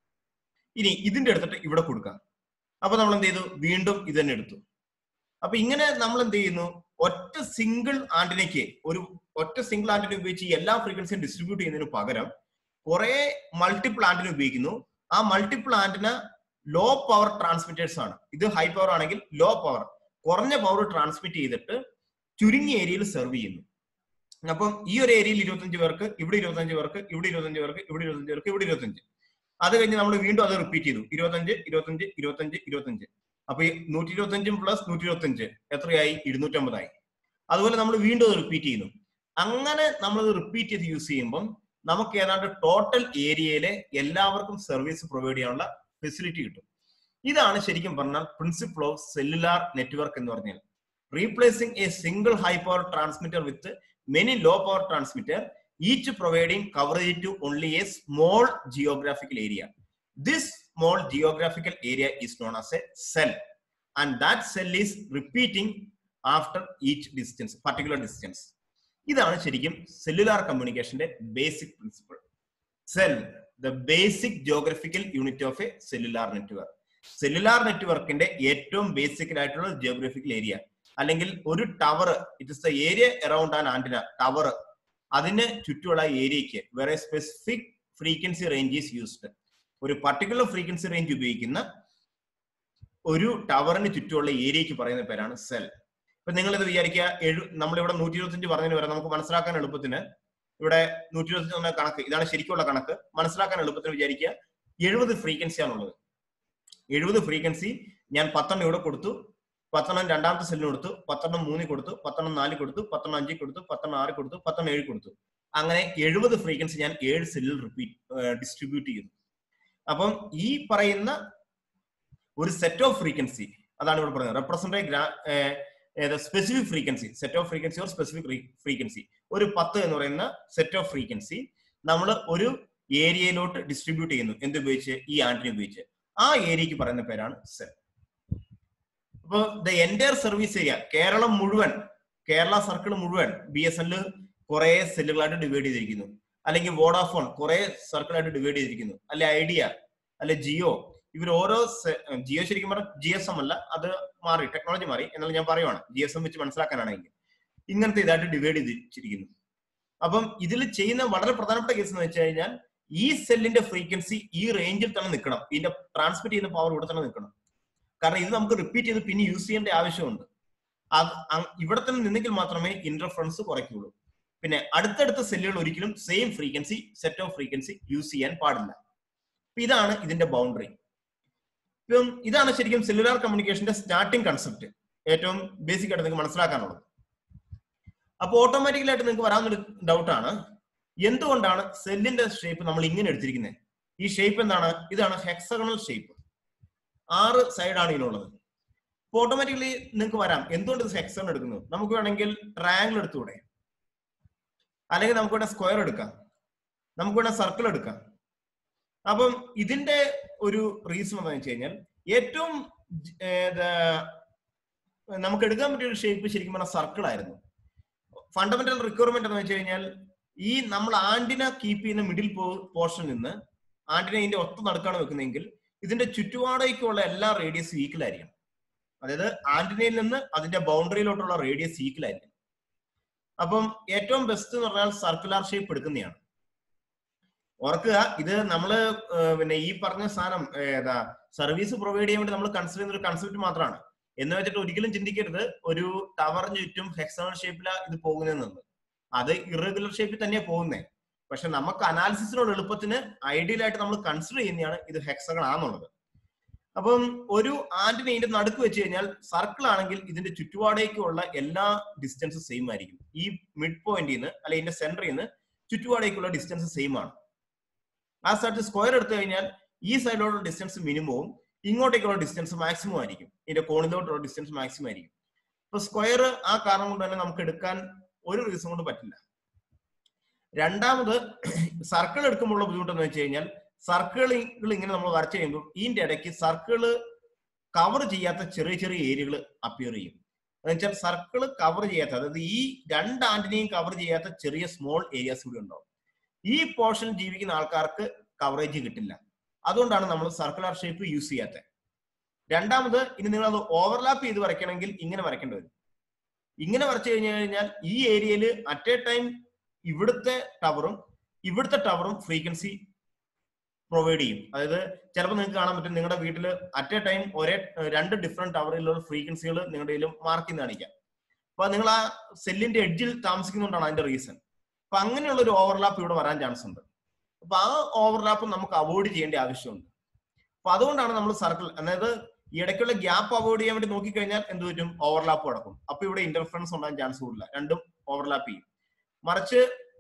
ഇനി ഇതിന്റെ എടുത്തിട്ട് ഇവിടെ കൊടുക്കാം അപ്പൊ നമ്മൾ എന്ത് ചെയ്തു വീണ്ടും ഇത് തന്നെ എടുത്തു അപ്പൊ ഇങ്ങനെ നമ്മൾ എന്ത് ചെയ്യുന്നു ഒറ്റ സിംഗിൾ ആന്റിനയ്ക്ക് ഒരു ഒറ്റ സിംഗിൾ ആന്റിന ഉപയോഗിച്ച് ഈ എല്ലാ ഫ്രീക്വൻസിയും ഡിസ്ട്രിബ്യൂട്ട് ചെയ്യുന്നതിന് പകരം കുറെ മൾട്ടിപ്പിൾ ആന്റിന ഉപയോഗിക്കുന്നു ആ multiple antenna low power transmitters ആണ് ഇത് ഹൈ പവർ ആണെങ്കിൽ ലോ പവർ കുറഞ്ഞ പവർ ട്രാൻസ്മിറ്റ് ചെയ്തിട്ട് ചുരുങ്ങിയ ഏരിയയിൽ സെർവ് ചെയ്യുന്നു അപ്പം ഈ ഒരു ഏരിയയിൽ ഇരുപത്തഞ്ച് പേർക്ക് ഇവിടെ ഇരുപത്തഞ്ച് പേർക്ക് ഇവിടെ ഇരുപത്തഞ്ച് പേർക്ക് ഇവിടെ ഇരുപത്തഞ്ച് പേർക്ക് ഇവിടെ ഇരുപത്തഞ്ച് അത് കഴിഞ്ഞ് നമ്മൾ വീണ്ടും അത് റിപ്പീറ്റ് ചെയ്തു ഇരുപത്തഞ്ച് ഇരുപത്തഞ്ച് ഇരുപത്തഞ്ച് ഇരുപത്തഞ്ച് അപ്പൊ ഈ നൂറ്റി ഇരുപത്തഞ്ചും പ്ലസ് നൂറ്റി ഇരുപത്തഞ്ച് എത്രയായി ഇരുന്നൂറ്റമ്പതായി അതുപോലെ നമ്മൾ വീണ്ടും അത് റിപ്പീറ്റ് ചെയ്യുന്നു അങ്ങനെ നമ്മൾ റിപ്പീറ്റ് ചെയ്ത് യൂസ് ചെയ്യുമ്പം നമുക്ക് ഏതാണ്ട് ടോട്ടൽ ഏരിയയിലെ എല്ലാവർക്കും സർവീസ് പ്രൊവൈഡ് ചെയ്യാനുള്ള ഫെസിലിറ്റി കിട്ടും ഇതാണ് ശരിക്കും പറഞ്ഞാൽ പ്രിൻസിപ്പിൾ ഓഫ് സെല്ലുലാർ നെറ്റ്വർക്ക് എന്ന് പറഞ്ഞാൽ replacing a single high power transmitter with many low power transmitter each providing coverage to only a small geographical area. This small geographical area is known as a cell, and that cell is repeating after each distance, particular distance. ഇതാണ് ശരിക്കും cellular കമ്മ്യൂണിക്കേഷന്റെ basic principle cell the basic geographical unit of a cellular network cellular നെറ്റ്വർക്കിന്റെ ഏറ്റവും basic ആയിട്ടുള്ള geographical area അല്ലെങ്കിൽ ഒരു tower it is the area around an antenna tower അതിന് ചുറ്റുമുള്ള ഏരിയക്ക് വേറെ specific frequency range is used ഒരു പർട്ടിക്കുലർ ഫ്രീക്വൻസി റേഞ്ച് ഉപയോഗിക്കുന്ന ഒരു ടവറിന് ചുറ്റുമുള്ള ഏരിയക്ക് പറയുന്ന പേരാണ് സെൽ ഇപ്പൊ നിങ്ങൾ ഇത് വിചാരിക്കുക എഴു നമ്മളിവിടെ നൂറ്റി ഇരുപത്തഞ്ച് പറഞ്ഞതിന് വരെ നമുക്ക് മനസ്സിലാക്കാൻ എളുപ്പത്തിന് ഇവിടെ നൂറ്റി ഇരുപത്തഞ്ച് എന്ന കണക്ക് ഇതാണ് ശരിക്കുള്ള കണക്ക് മനസ്സിലാക്കാൻ എളുപ്പത്തിന് വിചാരിക്കുക എഴുപത് ഫ്രീക്വൻസി ആണുള്ളത് എഴുപത് ഫ്രീക്വൻസി ഞാൻ പത്തെണ്ണം ഇവിടെ കൊടുത്തു പത്തെണ്ണം രണ്ടാമത്തെ സെല്ലിന് കൊടുത്തു പത്തെണ്ണം മൂന്നിൽ കൊടുത്തു പത്തെണ്ണം നാലിൽ കൊടുത്തു പത്തെണ്ണം അഞ്ചിൽ കൊടുത്തു പത്തെണ്ണം ആറിൽ കൊടുത്തു പത്തെണ്ണം ഏഴിൽ കൊടുത്തു അങ്ങനെ എഴുപത് ഫ്രീക്വൻസി ഞാൻ ഏഴ് സെല്ലിൽ റിപ്പീറ്റ് ഡിസ്ട്രിബ്യൂട്ട് ചെയ്തു അപ്പം ഈ പറയുന്ന ഒരു സെറ്റ് ഓഫ് ഫ്രീക്വൻസി അതാണ് ഇവിടെ പറയുന്നത് represent specific frequency set of frequency or specific frequency ഒരു പത്ത് എന്ന് പറയുന്ന സെറ്റ് ഓഫ് ഫ്രീക്വൻസി നമ്മൾ ഒരു ഏരിയയിലോട്ട് ഡിസ്ട്രിബ്യൂട്ട് ചെയ്യുന്നു എന്തുപയോഗിച്ച് ഈ ആന്റിനെ ഉപയോഗിച്ച് ആ ഏരിയക്ക് പറയുന്ന പേരാണ് സെൽ അപ്പൊ the entire service area Keralam മുഴുവൻ കേരള സർക്കിൾ മുഴുവൻ ബി എസ് എൽ കുറെ സെല്ലുകളായിട്ട് ഡിവൈഡ് ചെയ്തിരിക്കുന്നു അല്ലെങ്കിൽ വോഡാഫോൺ കുറെ സർക്കിളായിട്ട് ഡിവൈഡ് ചെയ്തിരിക്കുന്നു അല്ലെ ഐഡിയ അല്ലെ ജിയോ ഇവർ ഓരോ ജിയോ ശരിക്കും പറഞ്ഞാൽ ജി എസ് എം അല്ല അത് മാറി ടെക്നോളജി മാറി എന്നാൽ ഞാൻ പറയുവാണ് ജി എസ് എം വെച്ച് മനസ്സിലാക്കാനാണെങ്കിൽ ഇങ്ങനത്തെ ഇതായിട്ട് ഡിവൈഡ് ചെയ്തിരിക്കുന്നു അപ്പം ഇതിൽ ചെയ്യുന്ന വളരെ പ്രധാനപ്പെട്ട കേസ് എന്ന് വെച്ച് കഴിഞ്ഞാൽ ഈ സെല്ലിന്റെ ഫ്രീക്വൻസി ഈ റേഞ്ചിൽ തന്നെ നിൽക്കണം ഇതിന്റെ ട്രാൻസ്മിറ്റ് ചെയ്യുന്ന പവർ ഇവിടെ തന്നെ നിൽക്കണം കാരണം ഇത് നമുക്ക് റിപ്പീറ്റ് ചെയ്ത് പിന്നെ യൂസ് ചെയ്യേണ്ട ആവശ്യമുണ്ട് അത് ഇവിടെ തന്നെ നിന്നെങ്കിൽ മാത്രമേ ഇന്റർഫറൻസ് കുറയ്ക്കുള്ളൂ പിന്നെ അടുത്തടുത്ത സെല്ലുകൾ ഒരിക്കലും same frequency set of frequency use ചെയ്യാൻ പാടില്ല ഇതാണ് ഇതിന്റെ ബൗണ്ടറി ഇപ്പം ഇതാണ് ശരിക്കും സെല്ലുലാർ കമ്മ്യൂണിക്കേഷന്റെ സ്റ്റാർട്ടിംഗ് കൺസെപ്റ്റ് ഏറ്റവും ബേസിക് ആയിട്ട് നിങ്ങൾക്ക് മനസ്സിലാക്കാനുള്ളത് അപ്പൊ ഓട്ടോമാറ്റിക്കലായിട്ട് നിങ്ങൾക്ക് വരാവുന്നൊരു ഡൗട്ടാണ് എന്തുകൊണ്ടാണ് സെല്ലിന്റെ ഷേപ്പ് നമ്മൾ ഇങ്ങനെ എടുത്തിരിക്കുന്നത് ഈ ഷേപ്പ് എന്താണ് ഇതാണ് ഹെക്സഗണൽ ഷേപ്പ് ആറ് സൈഡാണ് ഇതിനുള്ളത് അപ്പൊ ഓട്ടോമാറ്റിക്കലി നിങ്ങൾക്ക് വരാം എന്തുകൊണ്ട് ഇത് ഹെക്സൺ എടുക്കുന്നു നമുക്ക് വേണമെങ്കിൽ ട്രയാങ്കിൾ എടുത്തുകൂടെ അല്ലെങ്കിൽ നമുക്ക് വേണേൽ സ്ക്വയർ എടുക്കാം നമുക്ക് വേണേൽ സർക്കിൾ എടുക്കാം അപ്പം ഇതിന്റെ ഒരു റീസൺ എന്താണെന്ന് വെച്ച് കഴിഞ്ഞാൽ ഏറ്റവും നമുക്ക് എടുക്കാൻ പറ്റിയ ഒരു ഷേപ്പ് ശരിക്കും പറഞ്ഞാൽ സർക്കിൾ ആയിരുന്നു ഫണ്ടമെന്റൽ റിക്വയർമെന്റ് എന്ന് വെച്ച് കഴിഞ്ഞാൽ ഈ നമ്മൾ ആന്റിന കീപ്പ് ചെയ്യുന്ന മിഡിൽ പോർഷനിൽ നിന്ന് ആന്റിന ഇതിന്റെ ഒത്ത നടുക്കാണ് വെക്കുന്നതെങ്കിൽ ഇതിന്റെ ചുറ്റുപാടേക്കുള്ള എല്ലാ റേഡിയസ് ഈക്വൽ ആയിരിക്കണം അതായത് ആന്റിനയിൽ നിന്ന് അതിന്റെ ബൗണ്ടറിയിലോട്ടുള്ള റേഡിയസ് ഈക്വൽ ആയിരിക്കണം അപ്പം ഏറ്റവും ബെസ്റ്റ് എന്ന് പറഞ്ഞാൽ സർക്കുലർ ഷേപ്പ് എടുക്കുന്നതാണ് ഓർക്കുക ഇത് നമ്മള് ഏഹ് പിന്നെ ഈ പറഞ്ഞ സാധനം ഏഹ് ഏതാ സർവീസ് പ്രൊവൈഡ് ചെയ്യാൻ വേണ്ടി നമ്മൾ കൺസിഡർ ചെയ്യുന്ന ഒരു കൺസെപ്റ്റ് മാത്രമാണ് എന്ന് വെച്ചിട്ട് ഒരിക്കലും ചിന്തിക്കരുത് ഒരു ടവറിന് ചുറ്റും ഹെക്സണൽ ഷേപ്പിലാണ് ഇത് പോകുന്നതെന്നുള്ളത് അത് ഇറഗുലർ ഷേപ്പിൽ തന്നെയാണ് പോകുന്നത് പക്ഷെ നമുക്ക് അനാലിസിസിനുള്ള എളുപ്പത്തിന് ഐഡിയൽ ആയിട്ട് നമ്മൾ കൺസിഡർ ചെയ്യുന്നതാണ് ഇത് ഹെക്സഗൺ ആണെന്നുള്ളത് അപ്പം ഒരു ആന്റിന ഇതിന്റെ നടുക്ക് വെച്ച് കഴിഞ്ഞാൽ സർക്കിൾ ആണെങ്കിൽ ഇതിന്റെ ചുറ്റുപാടേക്കുള്ള എല്ലാ ഡിസ്റ്റൻസും സെയിം ആയിരിക്കും ഈ മിഡ് പോയിന്റിൽ നിന്ന് അല്ലെ ഇതിന്റെ സെന്ററിൽ നിന്ന് ചുറ്റുപാടേക്കുള്ള ഡിസ്റ്റൻസ് സെയിം ആണ് ആ സ്ഥലത്ത് സ്ക്വയർ എടുത്തു കഴിഞ്ഞാൽ ഈ സൈഡിലോട്ടുള്ള ഡിസ്റ്റൻസ് മിനിമവും ഇങ്ങോട്ടേക്കുള്ള ഡിസ്റ്റൻസ് മാക്സിമം ആയിരിക്കും ഇതിന്റെ കോണിലോട്ടുള്ള ഡിസ്റ്റൻസ് മാക്സിമം ആയിരിക്കും ഇപ്പൊ സ്ക്വയർ ആ കാരണം കൊണ്ട് തന്നെ നമുക്ക് എടുക്കാൻ ഒരു റീസൺ കൊണ്ട് പറ്റില്ല രണ്ടാമത് സർക്കിൾ എടുക്കുമ്പോഴുള്ള ബുദ്ധിമുട്ടെന്ന് വെച്ച് കഴിഞ്ഞാൽ സർക്കിളുകൾ ഇങ്ങനെ നമ്മൾ വരച്ചു കഴിയുമ്പോൾ ഇതിന്റെ ഇടയ്ക്ക് സർക്കിള് കവർ ചെയ്യാത്ത ചെറിയ ചെറിയ ഏരിയകൾ അപ്പിയർ ചെയ്യും എന്നുവെച്ചാൽ സർക്കിൾ കവർ ചെയ്യാത്ത അതായത് ഈ രണ്ട് ആന്റിനെയും കവർ ചെയ്യാത്ത ചെറിയ സ്മോൾ ഏരിയാസ് കൂടി ഉണ്ടാവും ഈ പോർഷനിൽ ജീവിക്കുന്ന ആൾക്കാർക്ക് കവറേജ് കിട്ടില്ല അതുകൊണ്ടാണ് നമ്മൾ സർക്കുലർ ഷേപ്പ് യൂസ് ചെയ്യാത്തത് രണ്ടാമത് ഇനി നിങ്ങൾ അത് ഓവർലാപ്പ് ചെയ്ത് വരയ്ക്കണമെങ്കിൽ ഇങ്ങനെ വരയ്ക്കേണ്ടി വരും ഇങ്ങനെ വരച്ചു കഴിഞ്ഞു കഴിഞ്ഞാൽ ഈ ഏരിയയിൽ അറ്റ് എ ടൈം ഇവിടുത്തെ ടവറും ഇവിടുത്തെ ടവറും ഫ്രീക്വൻസി പ്രൊവൈഡ് ചെയ്യും അതായത് ചിലപ്പോൾ നിങ്ങൾക്ക് കാണാൻ പറ്റും നിങ്ങളുടെ വീട്ടിൽ അറ്റ് എ ടൈം ഒരേ ഏഹ് രണ്ട് ഡിഫറെന്റ് ടവറിലുള്ള ഫ്രീക്വൻസികൾ നിങ്ങളുടെ കയ്യിലും മാർക്ക് ചെയ്ത് കാണിക്കാം അപ്പൊ നിങ്ങൾ ആ സെല്ലിന്റെ എഡ്ജിൽ താമസിക്കുന്നുണ്ടാണ് അതിന്റെ റീസൺ അപ്പൊ അങ്ങനെയുള്ള ഒരു ഓവർലാപ്പ് ഇവിടെ വരാൻ ചാൻസ് ഉണ്ട് അപ്പൊ ആ ഓവർലാപ്പ് നമുക്ക് അവോയ്ഡ് ചെയ്യേണ്ട ആവശ്യമുണ്ട് അപ്പൊ അതുകൊണ്ടാണ് നമ്മൾ സർക്കിൾ അതായത് ഈ ഇടയ്ക്കുള്ള ഗ്യാപ്പ് അവോയ്ഡ് ചെയ്യാൻ വേണ്ടി നോക്കിക്കഴിഞ്ഞാൽ എന്ത് പറ്റും ഓവർലാപ്പ് നടക്കും അപ്പൊ ഇവിടെ ഇന്റർഫറൻസ് ഉണ്ടാകാൻ ചാൻസ് കൂടുതല രണ്ടും ഓവർലാപ്പ് ചെയ്യും മറിച്ച്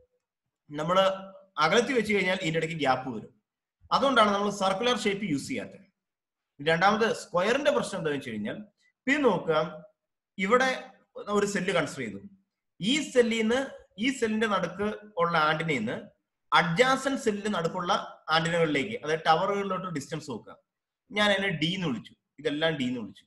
നമ്മൾ അകലത്തി വെച്ച് കഴിഞ്ഞാൽ ഇതിന്റെ ഇടയ്ക്ക് ഗ്യാപ്പ് വരും അതുകൊണ്ടാണ് നമ്മൾ സർക്കുലർ ഷേപ്പ് യൂസ് ചെയ്യാത്തത് രണ്ടാമത് സ്ക്വയറിന്റെ പ്രശ്നം എന്താണെന്ന് വെച്ച് കഴിഞ്ഞാൽ പിന്നെ നോക്കുക ഇവിടെ ഒരു സെല്ല് കൺസിഡർ ചെയ്തു ഈ സെല്ലിൽ നിന്ന് ഈ സെല്ലിന്റെ നടുക്ക് ഉള്ള ആന്റിനയിൽ നിന്ന് അഡ്ജാസൻ സെല്ലിന്റെ നടുക്കുള്ള ആന്റിനകളിലേക്ക് അതായത് ടവറുകളിലോട്ട് ഡിസ്റ്റൻസ് നോക്കുക ഞാൻ അതിനെ ഡി എന്ന് വിളിച്ചു ഇതെല്ലാം ഡി എന്ന് വിളിച്ചു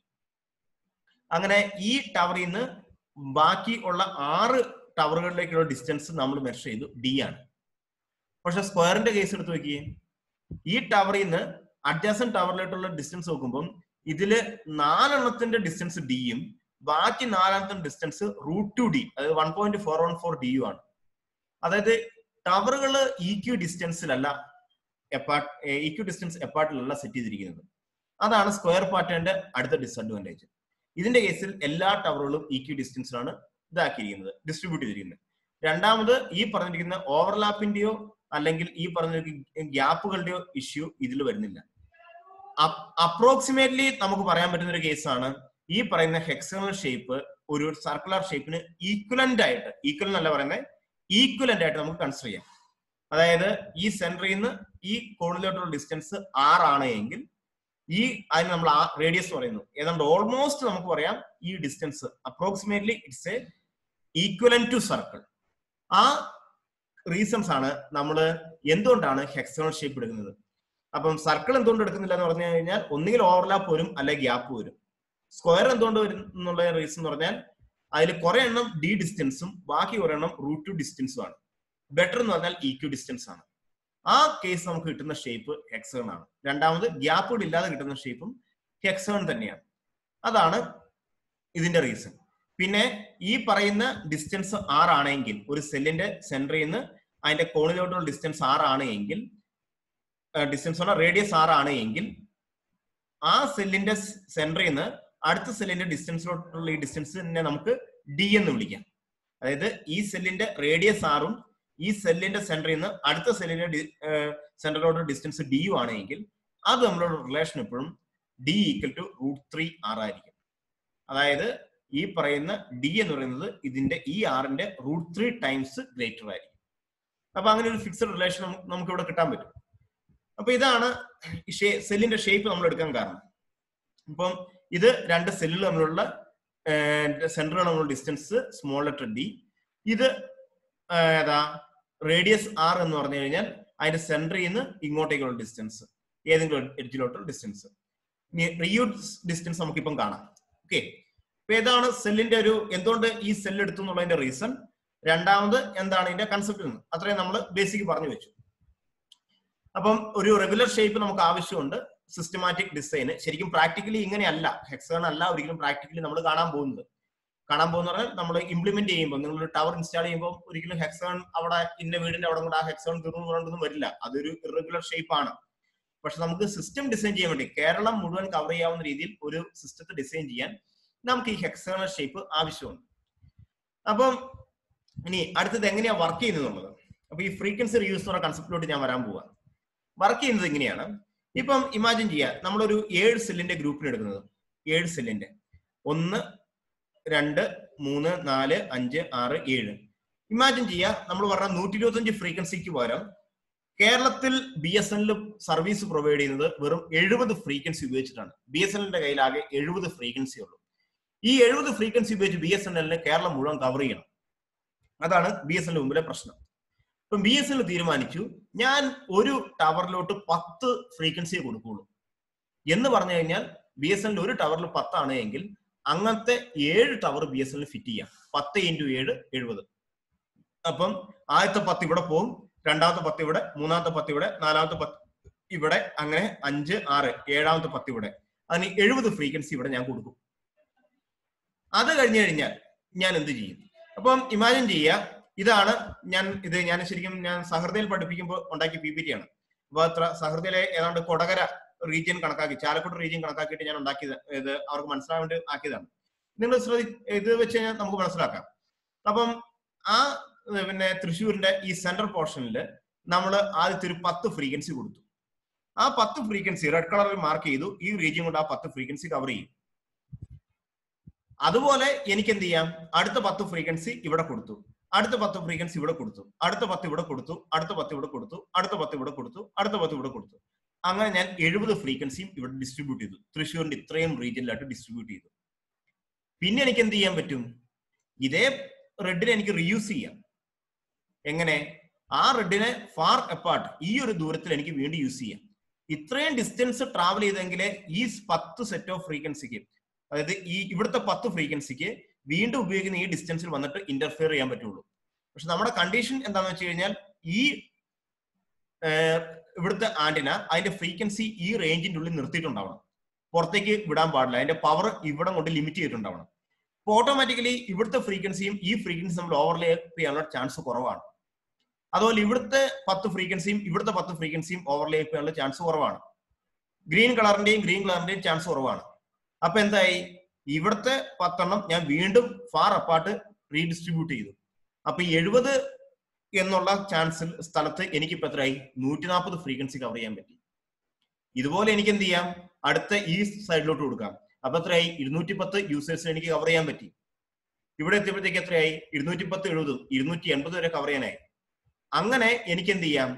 അങ്ങനെ ഈ ടവറിൽ നിന്ന് ബാക്കി ഉള്ള ആറ് ടവറുകളിലേക്കുള്ള ഡിസ്റ്റൻസ് നമ്മൾ മെഷർ ചെയ്തു ഡി ആണ് പക്ഷെ സ്ക്വയറിന്റെ കേസ് എടുത്ത് നോക്കിയേ ഈ ടവറിൽ നിന്ന് അഡ്ജാസൻ ടവറിലോട്ടുള്ള ഡിസ്റ്റൻസ് നോക്കുമ്പോൾ ഇതില് നാലെണ്ണത്തിന്റെ ഡിസ്റ്റൻസ് ഡിയും ബാക്കി നാലാമത്തെ ഡിസ്റ്റൻസ് റൂട്ട് ടു ഡി അതായത് one point four one four ഡിയും ആണ് അതായത് ടവറുകൾ ഇ ക്യു ഡിസ്റ്റൻസിലല്ല എപ്പാർട്ട് ഇ ക്യു ഡിസ്റ്റൻസ് എപ്പാർട്ടിലല്ല സെറ്റ് ചെയ്തിരിക്കുന്നത് അതാണ് സ്ക്വയർ പാറ്റേണിന്റെ അടുത്ത ഡിസഡ്വാൻറ്റേജ് ഇതിന്റെ കേസിൽ എല്ലാ ടവറുകളും ഇ ക്യു ഡിസ്റ്റൻസിലാണ് ഇതാക്കിയിരിക്കുന്നത് ഡിസ്ട്രിബ്യൂട്ട് ചെയ്തിരിക്കുന്നത് രണ്ടാമത് ഈ പറഞ്ഞിരിക്കുന്ന ഓവർലാപ്പിന്റെയോ അല്ലെങ്കിൽ ഈ പറഞ്ഞ ഗ്യാപ്പുകളുടെയോ ഇഷ്യൂ ഇതിൽ വരുന്നില്ല അപ്രോക്സിമേറ്റ്ലി നമുക്ക് പറയാൻ പറ്റുന്ന ഒരു കേസാണ് ഈ പറയുന്ന ഹെക്സണൽ ഷേപ്പ് ഒരു സർക്കുലർ ഷേപ്പിന് ഈക്വലന്റ് ആയിട്ട് ഈക്വൽ എന്നല്ല പറയുന്നത് ഈക്വലന്റ് ആയിട്ട് നമുക്ക് കൺസിഡർ ചെയ്യാം അതായത് ഈ സെന്ററിൽ നിന്ന് ഈ കോണിലോട്ടുള്ള ഡിസ്റ്റൻസ് ആർ ആണ് എങ്കിൽ ഈ അതിന് നമ്മൾ റേഡിയസ് പറയുന്നു ഏതാണ്ട് ഓൾമോസ്റ്റ് നമുക്ക് പറയാം ഈ distance approximately it's a equivalent to circle ആ റീസൺസ് ആണ് നമ്മൾ എന്തുകൊണ്ടാണ് ഹെക്സണൽ ഷേപ്പ് എടുക്കുന്നത് അപ്പം സർക്കിൾ എന്തുകൊണ്ട് എടുക്കുന്നില്ല എന്ന് പറഞ്ഞു കഴിഞ്ഞാൽ ഒന്നുകിൽ ഓവർലാപ്പ് വരും അല്ലെങ്കിൽ ഗ്യാപ്പ് വരും സ്ക്വയർ എന്തുകൊണ്ട് വരും എന്നുള്ള റീസൺ എന്ന് പറഞ്ഞാൽ അതിൽ കുറെ എണ്ണം ഡി ഡിസ്റ്റൻസും ബാക്കി കുറെ എണ്ണം റൂട്ട് ടു ഡിസ്റ്റൻസും ആണ് ബെറ്റർ എന്ന് പറഞ്ഞാൽ ഈക്യു ഡിസ്റ്റൻസ് ആണ് ആ കേസ് നമുക്ക് കിട്ടുന്ന ഷേപ്പ് ഹെക്സൺ ആണ് രണ്ടാമത് ഗ്യാപ്പുകൾ ഇല്ലാതെ കിട്ടുന്ന ഷേപ്പും ഹെക്സൺ തന്നെയാണ് അതാണ് ഇതിന്റെ റീസൺ പിന്നെ ഈ പറയുന്ന ഡിസ്റ്റൻസ് ആർ ആണെങ്കിൽ ഒരു സെല്ലിന്റെ സെന്ററിൽ നിന്ന് അതിന്റെ കോണിലോട്ടുള്ള ഡിസ്റ്റൻസ് ആർ ആണ് എങ്കിൽ ഡിസ്റ്റൻസ് പറഞ്ഞാൽ റേഡിയസ് ആർ ആണ് എങ്കിൽ ആ സെല്ലിന്റെ സെന്ററിൽ നിന്ന് അടുത്ത സെല്ലിന്റെ ഡിസ്റ്റൻസിലോട്ടുള്ള ഈ ഡിസ്റ്റൻസിനെ നമുക്ക് ഡി എന്ന് വിളിക്കാം അതായത് ഈ സെല്ലിന്റെ റേഡിയസ് ആറും ഈ സെല്ലിന്റെ സെന്ററിൽ നിന്ന് അടുത്ത സെല്ലിന്റെ സെന്ററിലോട്ട് ഡിസ്റ്റൻസ് ഡിയും ആണ് എങ്കിൽ അത് നമ്മളുടെ റിലേഷൻ എപ്പോഴും D equal to root three R ആയിരിക്കും അതായത് ഈ പറയുന്ന ഡി എന്ന് പറയുന്നത് ഇതിന്റെ ഈ ആറിന്റെ റൂട്ട് ത്രീ ടൈംസ് ഗ്രേറ്റർ ആയിരിക്കും അപ്പൊ അങ്ങനെ ഒരു ഫിക്സഡ് റിലേഷൻ നമുക്ക് ഇവിടെ കിട്ടാൻ പറ്റും അപ്പൊ ഇതാണ് സെല്ലിന്റെ ഷേപ്പ് നമ്മൾ എടുക്കാൻ കാരണം ഇപ്പം ഇത് രണ്ട് സെല്ലുകൾ തമ്മിലുള്ള സെന്റർ തമ്മിലുള്ള ഡിസ്റ്റൻസ് സ്മോൾ ലെറ്റർ ഡി ഇത് ഏതാ റേഡിയസ് ആർ എന്ന് പറഞ്ഞു കഴിഞ്ഞാൽ അതിന്റെ സെന്ററിൽ നിന്ന് ഇങ്ങോട്ടേക്കുള്ള ഡിസ്റ്റൻസ് ഏതെങ്കിലും എഡ്ജിലോട്ടുള്ള ഡിസ്റ്റൻസ് റിയൂസ് ഡിസ്റ്റൻസ് നമുക്കിപ്പം കാണാം ഓക്കെ അപ്പൊ ഏതാണ് സെല്ലിന്റെ ഒരു എന്തുകൊണ്ട് ഈ സെല്ല് എടുത്തു എന്നുള്ളതിന്റെ റീസൺ രണ്ടാമത് എന്താണ് ഇതിന്റെ കൺസെപ്റ്റ് അത്രയും നമ്മൾ ബേസിക് പറഞ്ഞു വെച്ചു അപ്പം ഒരു റെഗുലർ ഷേപ്പ് നമുക്ക് ആവശ്യമുണ്ട് സിസ്റ്റമാറ്റിക് ഡിസൈൻ ശരിക്കും പ്രാക്ടിക്കലി ഇങ്ങനെയല്ല ഹെക്സൺ അല്ല ഒരിക്കലും പ്രാക്ടിക്കലി നമ്മൾ കാണാൻ പോകുന്നത് കാണാൻ പോകുന്ന പറഞ്ഞാൽ നമ്മൾ ഇംപ്ലിമെന്റ് ചെയ്യുമ്പോൾ നിങ്ങൾ ഒരു ടവർ ഇൻസ്റ്റാൾ ചെയ്യുമ്പോൾ ഒരിക്കലും ഹെക്സൺ അവിടെ ഇന്ന വീടിന്റെ അവിടെ കൂടെ ആ ഹെക്സൺ തീർന്നു പോകേണ്ടതൊന്നും വരില്ല അതൊരു ഇറഗുലർ ഷേപ്പ് ആണ് പക്ഷെ നമുക്ക് സിസ്റ്റം ഡിസൈൻ ചെയ്യാൻ വേണ്ടി കേരളം മുഴുവൻ കവർ ചെയ്യാവുന്ന രീതിയിൽ ഒരു സിസ്റ്റത്തെ ഡിസൈൻ ചെയ്യാൻ നമുക്ക് ഈ ഹെക്സണൽ ഷേപ്പ് ആവശ്യമുണ്ട് അപ്പം ഇനി അടുത്തത് എങ്ങനെയാ വർക്ക് ചെയ്യുന്നത് എന്നുള്ളത് അപ്പൊ ഈ ഫ്രീക്വൻസി റിയൂസ് എന്ന് പറഞ്ഞ കൺസെപ്റ്റിലോട്ട് ഞാൻ വരാൻ പോവാ വർക്ക് ചെയ്യുന്നത് ഇങ്ങനെയാണ് ഇപ്പം ഇമാജിൻ ചെയ്യുക നമ്മളൊരു ഏഴ് സെല്ലിന്റെ ഗ്രൂപ്പിന് എടുക്കുന്നത് ഏഴ് സെല്ലിന്റെ ഒന്ന് രണ്ട് മൂന്ന് നാല് അഞ്ച് ആറ് ഏഴ് ഇമാജിൻ ചെയ്യുക നമ്മൾ പറഞ്ഞ നൂറ്റി ഇരുപത്തഞ്ച് ഫ്രീക്വൻസിക്ക് പകരം കേരളത്തിൽ B S N service provide ചെയ്യുന്നത് വെറും എഴുപത് ഫ്രീക്വൻസി ഉപയോഗിച്ചിട്ടാണ് ബി എസ് എല്ലിന്റെ കയ്യിലാകെ എഴുപത് ഫ്രീക്വൻസി ഉള്ളൂ ഈ എഴുപത് ഫ്രീക്വൻസി ഉപയോഗിച്ച് ബി എസ് എൻ എല്ലിന് കേരളം മുഴുവൻ കവർ ചെയ്യണം അതാണ് ബി എസ് എല്ലിന് മുമ്പിലെ പ്രശ്നം ഇപ്പം ബി എസ് എൽ തീരുമാനിച്ചു ഞാൻ ഒരു ടവറിലോട്ട് പത്ത് ഫ്രീക്വൻസിയെ കൊടുക്കുള്ളൂ എന്ന് പറഞ്ഞു കഴിഞ്ഞാൽ ബി എസ് എല്ലിൽ ഒരു ടവറിൽ പത്താണ് എങ്കിൽ അങ്ങനത്തെ ഏഴ് ടവർ ബി എസ് എല്ലിന് ഫിറ്റ് ചെയ്യാം പത്ത് ഇൻറ്റു ഏഴ് എഴുപത് അപ്പം ആദ്യത്തെ പത്ത് ഇവിടെ പോകും രണ്ടാമത്തെ പത്ത് ഇവിടെ മൂന്നാമത്തെ പത്ത് ഇവിടെ നാലാമത്തെ പത്ത് ഇവിടെ അങ്ങനെ അഞ്ച് ആറ് ഏഴാമത്തെ പത്ത് ഇവിടെ അതിന് എഴുപത് ഫ്രീക്വൻസി ഇവിടെ ഞാൻ കൊടുക്കും അത് കഴിഞ്ഞു കഴിഞ്ഞാൽ ഞാൻ എന്ത് ചെയ്യും അപ്പം ഇമാജിൻ ചെയ്യുക ഇതാണ് ഞാൻ ഇത് ഞാൻ ശരിക്കും ഞാൻ സഹൃദയിൽ പഠിപ്പിക്കുമ്പോൾ ഉണ്ടാക്കിയ പി പി ടി ആണ് അപ്പൊ അത്ര സഹൃദയിലെ ഏതാണ്ട് കൊടകര റീജിയൻ കണക്കാക്കി ചാലക്കുടി റീജിയൻ കണക്കാക്കിയിട്ട് ഞാൻ ഉണ്ടാക്കിയത് ഇത് അവർക്ക് മനസ്സിലാൻ വേണ്ടി ആക്കിയതാണ് നിങ്ങൾ ശ്രദ്ധി ഇത് വെച്ച് കഴിഞ്ഞാൽ നമുക്ക് മനസ്സിലാക്കാം അപ്പം ആ ഏർ പിന്നെ തൃശ്ശൂരിന്റെ ഈ സെൻട്രൽ പോർഷനിൽ നമ്മൾ ആദ്യത്തെ ഒരു പത്ത് ഫ്രീക്വൻസി കൊടുത്തു ആ പത്ത് ഫ്രീക്വൻസി റെഡ് കളറിൽ മാർക്ക് ചെയ്തു ഈ റീജിയൻ കൊണ്ട് ആ പത്ത് ഫ്രീക്വൻസി കവർ ചെയ്യും അതുപോലെ എനിക്ക് എന്ത് ചെയ്യാം അടുത്ത പത്ത് ഫ്രീക്വൻസി ഇവിടെ കൊടുത്തു അടുത്ത പത്ത് ഫ്രീക്വൻസി ഇവിടെ കൊടുത്തു അടുത്ത പത്ത് ഇവിടെ കൊടുത്തു അടുത്ത പത്ത് ഇവിടെ കൊടുത്തു അടുത്ത പത്ത് ഇവിടെ കൊടുത്തു അടുത്ത പത്ത് ഇവിടെ കൊടുത്തു അങ്ങനെ ഞാൻ എഴുപത് ഫ്രീക്വൻസിയും ഇവിടെ ഡിസ്ട്രിബ്യൂട്ട് ചെയ്തു തൃശ്ശൂരിന്റെ ഇത്രയും റീജിയനിലായിട്ട് ഡിസ്ട്രിബ്യൂട്ട് ചെയ്തു പിന്നെ എനിക്ക് എന്ത് ചെയ്യാൻ പറ്റും ഇതേ റെഡിനെ എനിക്ക് റീയൂസ് ചെയ്യാം എങ്ങനെ ആ റെഡിനെ ഫാർ അപ്പാർട്ട് ഈ ഒരു ദൂരത്തിൽ എനിക്ക് വീണ്ടും യൂസ് ചെയ്യാം ഇത്രയും ഡിസ്റ്റൻസ് ട്രാവൽ ചെയ്തെങ്കിലേ ഈ പത്ത് സെറ്റ് ഓഫ് ഫ്രീക്വൻസിക്ക് അതായത് ഈ ഇവിടുത്തെ പത്ത് ഫ്രീക്വൻസിക്ക് വീണ്ടും ഉപയോഗിക്കുന്ന ഈ ഡിസ്റ്റൻസിൽ വന്നിട്ട് ഇന്റർഫിയർ ചെയ്യാൻ പറ്റുള്ളൂ പക്ഷെ നമ്മുടെ കണ്ടീഷൻ എന്താണെന്ന് വെച്ച് കഴിഞ്ഞാൽ ഈ ഏർ, ഇവിടുത്തെ ആന്റിന അതിന്റെ ഫ്രീക്വൻസി ഈ റേഞ്ചിന്റെ ഉള്ളിൽ നിർത്തിയിട്ടുണ്ടാവണം പുറത്തേക്ക് വിടാൻ പാടില്ല അതിന്റെ പവർ ഇവിടെ കൊണ്ട് ലിമിറ്റ് ചെയ്തിട്ടുണ്ടാവണം അപ്പൊ ഓട്ടോമാറ്റിക്കലി ഇവിടുത്തെ ഫ്രീക്വൻസിയും ഈ ഫ്രീക്വൻസി നമ്മൾ ഓവർലേ ചെയ്യാനുള്ള ചാൻസ് കുറവാണ് അതുപോലെ ഇവിടുത്തെ പത്ത് ഫ്രീക്വൻസിയും ഇവിടുത്തെ പത്ത് ഫ്രീക്വൻസിയും ഓവർലേ ചെയ്യാനുള്ള ചാൻസ് കുറവാണ് ഗ്രീൻ കളറിന്റെയും ഗ്രീൻ കളറിന്റെയും ചാൻസ് കുറവാണ് അപ്പൊ എന്തായി ഇവിടുത്തെ പത്തെണ്ണം ഞാൻ വീണ്ടും ഫാർ അപ്പാർട്ട് റീഡിസ്ട്രിബ്യൂട്ട് ചെയ്തു അപ്പൊ ഈ എഴുപത് എന്നുള്ള ചാൻസിൽ സ്ഥലത്ത് എനിക്ക് ഇപ്പൊ എത്രയായി നൂറ്റി നാൽപ്പത് ഫ്രീക്വൻസി കവർ ചെയ്യാൻ പറ്റി ഇതുപോലെ എനിക്ക് എന്ത് ചെയ്യാം അടുത്ത ഈ സൈഡിലോട്ട് കൊടുക്കാം അപ്പൊ എത്രയായി ഇരുന്നൂറ്റി പത്ത് യൂസേഴ്സിന് എനിക്ക് കവർ ചെയ്യാൻ പറ്റി ഇവിടെ എത്തിയപ്പോഴത്തേക്ക് എത്രയായി ഇരുന്നൂറ്റി പത്ത് എഴുപത് ഇരുന്നൂറ്റി എൺപത് വരെ കവർ ചെയ്യാനായി അങ്ങനെ എനിക്ക് എന്ത് ചെയ്യാം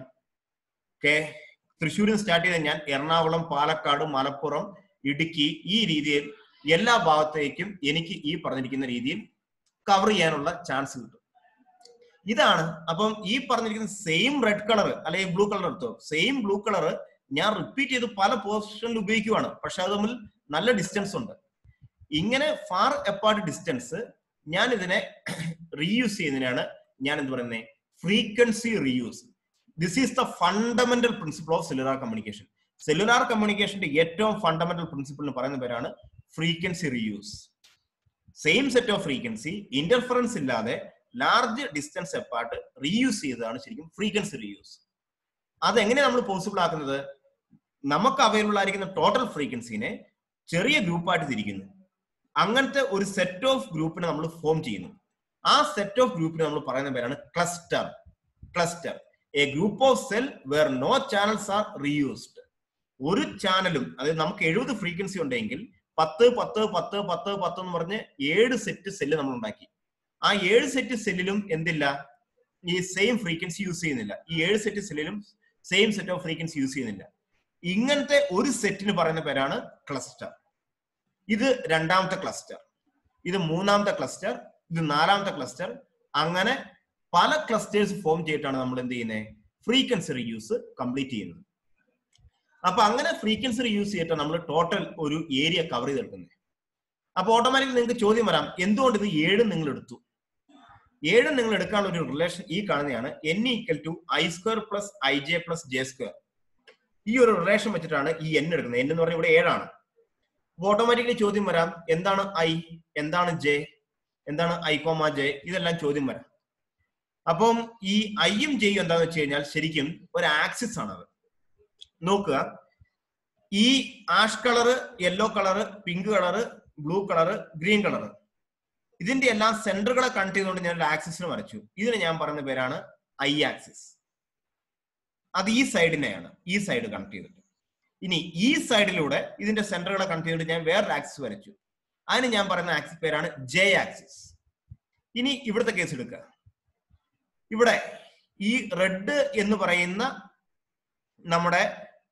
കെ തൃശ്ശൂരിൽ നിന്ന് സ്റ്റാർട്ട് ചെയ്ത ഞാൻ എറണാകുളം പാലക്കാട് മലപ്പുറം ഇടുക്കി ഈ രീതിയിൽ എല്ലാ ഭാഗത്തേക്കും എനിക്ക് ഈ പറഞ്ഞിരിക്കുന്ന രീതിയിൽ കവർ ചെയ്യാനുള്ള ചാൻസ് കിട്ടും ഇതാണ് അപ്പം ഈ പറഞ്ഞിരിക്കുന്ന സെയിം റെഡ് കളർ അല്ലെങ്കിൽ ബ്ലൂ കളർ എടുത്തോ സെയിം ബ്ലൂ കളർ ഞാൻ റിപ്പീറ്റ് ചെയ്ത് പല പൊസിഷനിൽ ഉപയോഗിക്കുവാണ് പക്ഷെ അത് തമ്മിൽ നല്ല ഡിസ്റ്റൻസ് ഉണ്ട് ഇങ്ങനെ ഫാർ എപ്പാർട്ട് ഡിസ്റ്റൻസ് ഞാൻ ഇതിനെ റീയൂസ് ചെയ്യുന്നതിനാണ് ഞാൻ എന്ത് പറയുന്നത് frequency reuse this is the fundamental principle of cellular communication cellular കമ്മ്യൂണിക്കേഷന്റെ ഏറ്റവും ഫണ്ടമെന്റൽ പ്രിൻസിപ്പിൾ എന്ന് പറയുന്ന പേരാണ് frequency reuse same set of frequency interference ഇല്ലാതെ ലാർജ് ഡിസ്റ്റൻസ് എപ്പാർട്ട് റീയൂസ് ചെയ്തതാണ് ശരിക്കും ഫ്രീക്വൻസി റീയൂസ് അതെങ്ങനെ നമ്മൾ പോസിബിൾ ആക്കുന്നത് നമുക്ക് അവൈലബിൾ ആയിരിക്കുന്ന ടോട്ടൽ ഫ്രീക്വൻസിനെ ചെറിയ ഗ്രൂപ്പായിട്ട് തിരിക്കുന്നു അങ്ങനത്തെ ഒരു സെറ്റ് ഓഫ് ഗ്രൂപ്പിനെ നമ്മൾ ഫോം ചെയ്യുന്നു ആ സെറ്റ് ഓഫ് ഗ്രൂപ്പിനെ നമ്മൾ പറയുന്ന പേരാണ് cluster cluster a group of cell where no channels are reused ഒരു ചാനലും അതായത് നമുക്ക് എഴുപത് ഫ്രീക്വൻസി ഉണ്ടെങ്കിൽ പത്ത് പത്ത് പത്ത് പത്ത് പത്ത് എന്ന് പറഞ്ഞ് ഏഴ് സെറ്റ് സെല്ല് നമ്മൾ ഉണ്ടാക്കി ആ ഏഴ് സെറ്റ് സെല്ലിലും എന്തില്ല ഈ സെയിം ഫ്രീക്വൻസി യൂസ് ചെയ്യുന്നില്ല ഈ ഏഴ് സെറ്റ് സെല്ലിലും same set of frequency use ചെയ്യുന്നില്ല ഇങ്ങനത്തെ ഒരു സെറ്റിന് പറയുന്ന പേരാണ് ക്ലസ്റ്റർ ഇത് രണ്ടാമത്തെ ക്ലസ്റ്റർ ഇത് മൂന്നാമത്തെ ക്ലസ്റ്റർ ഇത് നാലാമത്തെ ക്ലസ്റ്റർ അങ്ങനെ പല ക്ലസ്റ്റേഴ്സ് ഫോം ചെയ്തിട്ടാണ് നമ്മൾ എന്ത് ചെയ്യുന്നത് ഫ്രീക്വൻസി റിയൂസ് കംപ്ലീറ്റ് ചെയ്യുന്നത് അപ്പൊ അങ്ങനെ ഫ്രീക്വൻസി റിയൂസ് ചെയ്തിട്ടാണ് നമ്മൾ ടോട്ടൽ ഒരു ഏരിയ കവർ ചെയ്തെടുക്കുന്നത് അപ്പൊ ഓട്ടോമാറ്റിക്കലി നിങ്ങൾക്ക് ചോദ്യം വരാം എന്തുകൊണ്ട് ഇത് ഏഴ് നിങ്ങൾ എടുത്തു ഏഴ് നിങ്ങൾ എടുക്കാനുള്ള ഒരു റിലേഷൻ ഈ കാണുന്നതാണ് N equal to I square plus I J plus J square ഈ ഒരു റിലേഷൻ വെച്ചിട്ടാണ് ഈ എൻ എടുക്കുന്നത് എൻ എന്ന് പറഞ്ഞാൽ ഇവിടെ ഏഴാണ് ഓട്ടോമാറ്റിക്കലി ചോദ്യം വരാം എന്താണ് ഐ എന്താണ് ജെ എന്താണ് ഐ കോമ ജെ ഇതെല്ലാം ചോദ്യം വരാം അപ്പം ഈ ഐയും ജെയും എന്താന്ന് വെച്ച് കഴിഞ്ഞാൽ ശരിക്കും ഒരു ആക്സിസ് ആണ് അത് നോക്കുക ഈ ash colour yellow colour pink colour blue colour green colour ഇതിന്റെ എല്ലാം സെന്ററുകളെ കണക്ട് ചെയ്തുകൊണ്ട് ഞാൻ ഒരു ആക്സിസിന് വരച്ചു ഇതിന് ഞാൻ പറയുന്ന പേരാണ് ഐ ആക്സിസ് അത് ഈ സൈഡിനെയാണ് ഈ സൈഡ് കണക്ട് ചെയ്തിട്ട് ഇനി ഈ സൈഡിലൂടെ ഇതിന്റെ സെന്ററുകളെ കണക്ട് ചെയ്തിട്ട് ഞാൻ വേറൊരു ആക്സിസ് വരച്ചു അതിന് ഞാൻ പറയുന്ന ആക്സിസ് പേരാണ് ജെ ആക്സിസ് ഇനി ഇവിടുത്തെ കേസ് എടുക്കുക ഇവിടെ ഈ റെഡ് എന്ന് പറയുന്ന നമ്മുടെ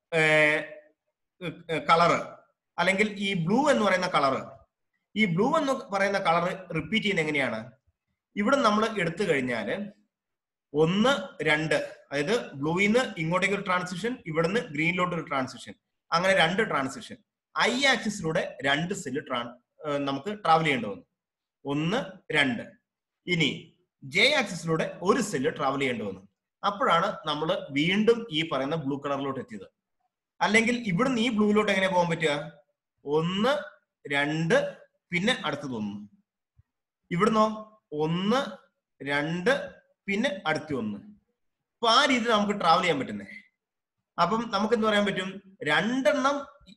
കളറ് അല്ലെങ്കിൽ ഈ ബ്ലൂ എന്ന് പറയുന്ന കളറ് ഈ ബ്ലൂ എന്ന് പറയുന്ന കളർ റിപ്പീറ്റ് ചെയ്യുന്നത് എങ്ങനെയാണ് ഇവിടെ നമ്മൾ എടുത്തു കഴിഞ്ഞാൽ ഒന്ന് രണ്ട് അതായത് ബ്ലൂയിൽ നിന്ന് ഇങ്ങോട്ടേക്ക് ഒരു ട്രാൻസിഷൻ ഇവിടുന്ന് ഗ്രീനിലോട്ട് ഒരു ട്രാൻസിഷൻ അങ്ങനെ രണ്ട് ട്രാൻസിഷൻ ഐ ആക്സിസിലൂടെ രണ്ട് സെല്ല് ട്രാൻ നമുക്ക് ട്രാവൽ ചെയ്യേണ്ടി വന്നു ഒന്ന് രണ്ട് ഇനി ജെ ആക്സിസിലൂടെ ഒരു സെല്ല് ട്രാവൽ ചെയ്യേണ്ടി വന്നു അപ്പോഴാണ് നമ്മൾ വീണ്ടും ഈ പറയുന്ന ബ്ലൂ കളറിലോട്ട് എത്തിയത് അല്ലെങ്കിൽ ഇവിടുന്ന് ഈ ബ്ലൂവിലോട്ട് എങ്ങനെ പോകാൻ പറ്റുക ഒന്ന് രണ്ട് പിന്നെ അടുത്തത് ഒന്ന് ഇവിടുന്നോ ഒന്ന് രണ്ട് പിന്നെ അടുത്ത ഒന്ന് അപ്പൊ ആ രീതിയിൽ നമുക്ക് ട്രാവൽ ചെയ്യാൻ പറ്റുന്നേ അപ്പം നമുക്ക് എന്ത് പറയാൻ പറ്റും രണ്ടെണ്ണം